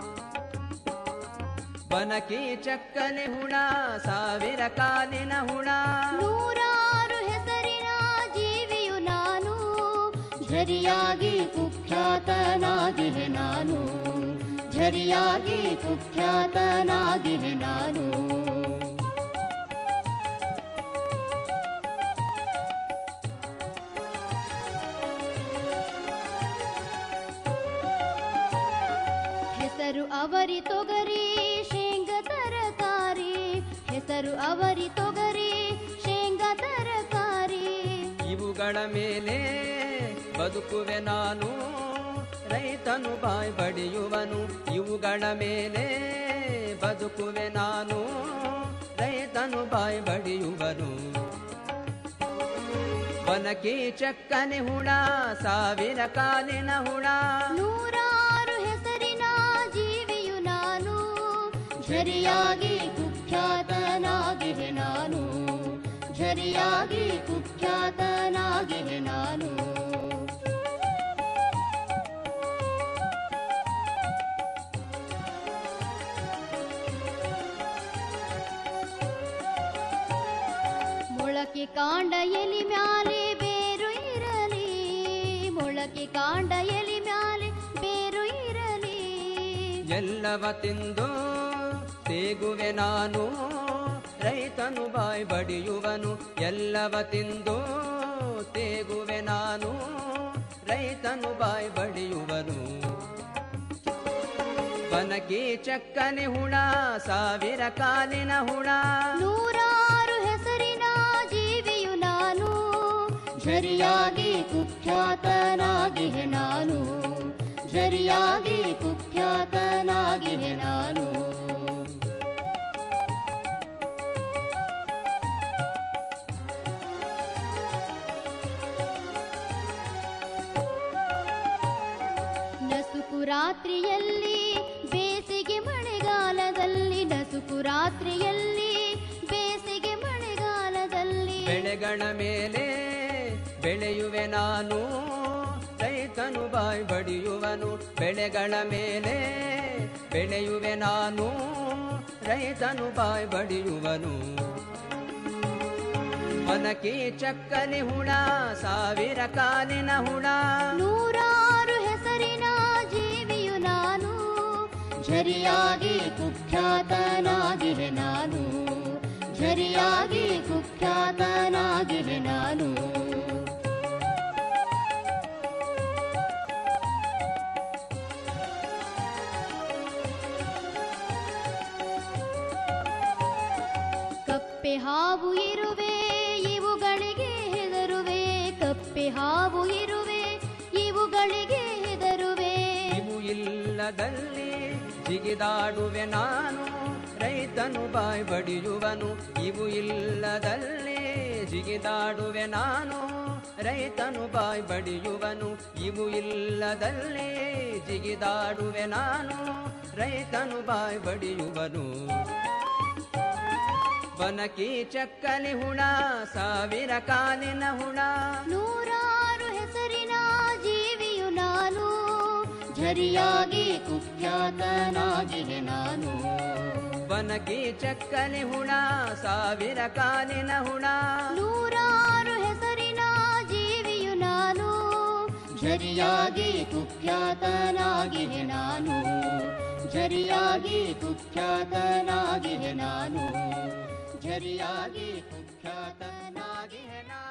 ಬನಕಿ ಚಕ್ಕಲಿ ಹುಣ ಸಾವಿರ ಕಾಲಿನ ಹುಣ ನೂರಾರು ಹೆಸರಿನ ಜೀವಿಯು ನಾನು ಝರಿಯಾಗಿ ಕುಖ್ಯಾತನಾಗಿಹೆ ನಾನು ಝರಿಯಾಗಿ ಕುಖ್ಯಾತನಾಗಿಹೆ ನಾನು ಹೆಸರು ಅವರಿ ತೊಗರಿ ಶೇಂಗ ತರಕಾರಿ ಹೆಸರು ಅವರಿ ತೊಗರಿ ಶೇಂಗ ತರಕಾರಿ ಇವುಗಳ ಮೇಲೆ ಬದುಕುವೆ ನಾನು ರೈತನು ಬಾಯ್ ಬಡಿಯುವನು ಇವುಗಳ ಮೇಲೆ ಬದುಕುವೆ ನಾನು ರೈತನು ಬಾಯ್ ಬಡಿಯುವನು ಬನಕಿ ಚಕ್ಕನೆ ಹುಣ ಸಾವಿರ ಕಾಲಿನ ಹುಣ ನೂರಾರು ಹೆಸರಿನ ಜೀವಿಯು ನಾನು ಝರಿಯಾಗಿ ಕುಖ್ಯಾತನಾಗಿಹೆ ನಾನು ಝರಿಯಾಗಿ ಕುಖ್ಯಾತನಾಗಿಹೆ ನಾನು ಮೊಳಕೆ ಕಾಂಡ ಎಲಿ ಮ್ಯಾಲೆ ಬೇರು ಇರಲಿ ಮೊಳಕೆ ಕಾಂಡ ಎಲಿ ಮ್ಯಾಲೆ ಬೇರು ಇರಲಿ ಎಲ್ಲವ ತಿಂದು ತೇಗುವೆ ನಾನು ರೈತನು ಬಾಯ್ ಬಡಿಯುವನು ಎಲ್ಲವ ತಿಂದು ತೇಗುವೆ ನಾನು ರೈತನು ಬಾಯ್ ಬಡಿಯುವನು ಬನಕಿ ಚಕ್ಕನೆ ಹುಣ ಸಾವಿರ ಕಾಲಿನ ಹುಣ ನೂರಾರು ಹೆಸರಿನ ಜೀವಿಯು ನಾನು ಝರಿಯಾಗಿ ಕುಖ್ಯಾತನಾಗಿಹೆ ನಾನು ಝರಿಯಾಗಿ ಕುಖ್ಯಾತನಾಗಿಹೆ ನಾನು ನಸುಕು ರಾತ್ರಿಯಲ್ಲಿ ಬೇಸಿಗೆ ಮಳೆಗಾಲದಲ್ಲಿ ನಸುಕು ರಾತ್ರಿಯಲ್ಲಿ ಬೇಸಿಗೆ ಮಳೆಗಾಲದಲ್ಲಿ ಬೆಳೆಗಳ ಮೇಲೆ ಬೆಳೆಯುವೆ ನಾನು ರೈತನು ಬಾಯ್ ಬಡಿಯುವನು ಬೆಳೆಗಳ ಮೇಲೆ ಬೆಳೆಯುವೆ ನಾನು ರೈತನು ಬಾಯ್ ಬಡಿಯುವನು ಬನಕಿ ಚಕ್ಕಲಿ ಹುಣ ಸಾವಿರ ಕಾಲಿನ ಹುಣ ನೂರಾರು ಹೆಸರಿನ ಜೀವಿಯು ನಾನು ಝರಿಯಾಗಿ ಕುಖ್ಯಾತನಾಗಿಹೆ ನಾನು ಝರಿಯಾಗಿ ಕುಖ್ಯಾತನಾಗಿಹೆ ನಾನು ಕಪ್ಪೆ ಹಾವು ಇರುವೆ ಇವುಗಳಿಗೆ ಹೆದರುವೆ ಕಪ್ಪೆ ಹಾವು ಇರುವೆ ಇವುಗಳಿಗೆ ಹೆದರುವೆ ಇವು ಇಲ್ಲದಲ್ಲಿ ಜಿಗಿದಾಡುವೆ ನಾನು ರೈತನು ಬಾಯ್ ಬಡಿಯುವನು ಇವು ಇಲ್ಲದಲ್ಲಿ ಜಿಗಿದಾಡುವೆ ನಾನು ರೈತನು ಬಾಯ್ ಬಡಿಯುವನು ಇವು ಇಲ್ಲದಲ್ಲಿ ಜಿಗಿದಾಡುವೆ ನಾನು ರೈತನು ಬಾಯ್ ಬಡಿಯುವನು ಬನಕಿ ಚಕ್ಕಲಿ ಹುಣ ಸಾವಿರ ಕಾಲಿನ ಹುಣ ನೂರಾರು ಹೆಸರಿನ ಜೀವಿಯು ನಾನು ಝರಿಯಾಗಿ ಕುಖ್ಯಾತನಾಗಿವೆ ನಾನು ಬನಕಿ ಚಕ್ಕಲಿ ಹುಣ ಸಾವಿರ ಕಾಲಿನ ಹುಣ ನೂರಾರು ಹೆಸರಿನ ಜೀವಿಯು ನಾನು ಝರಿಯಾಗಿ ಕುಖ್ಯಾತನಾಗಿವೆ ನಾನು ಝರಿಯಾಗಿ ಕುಖ್ಯಾತನಾಗಿವೆ ನಾನು ಝರಿಯಾಗಿ ಕುಖ್ಯಾತನಾಗಿವೆ ನಾನು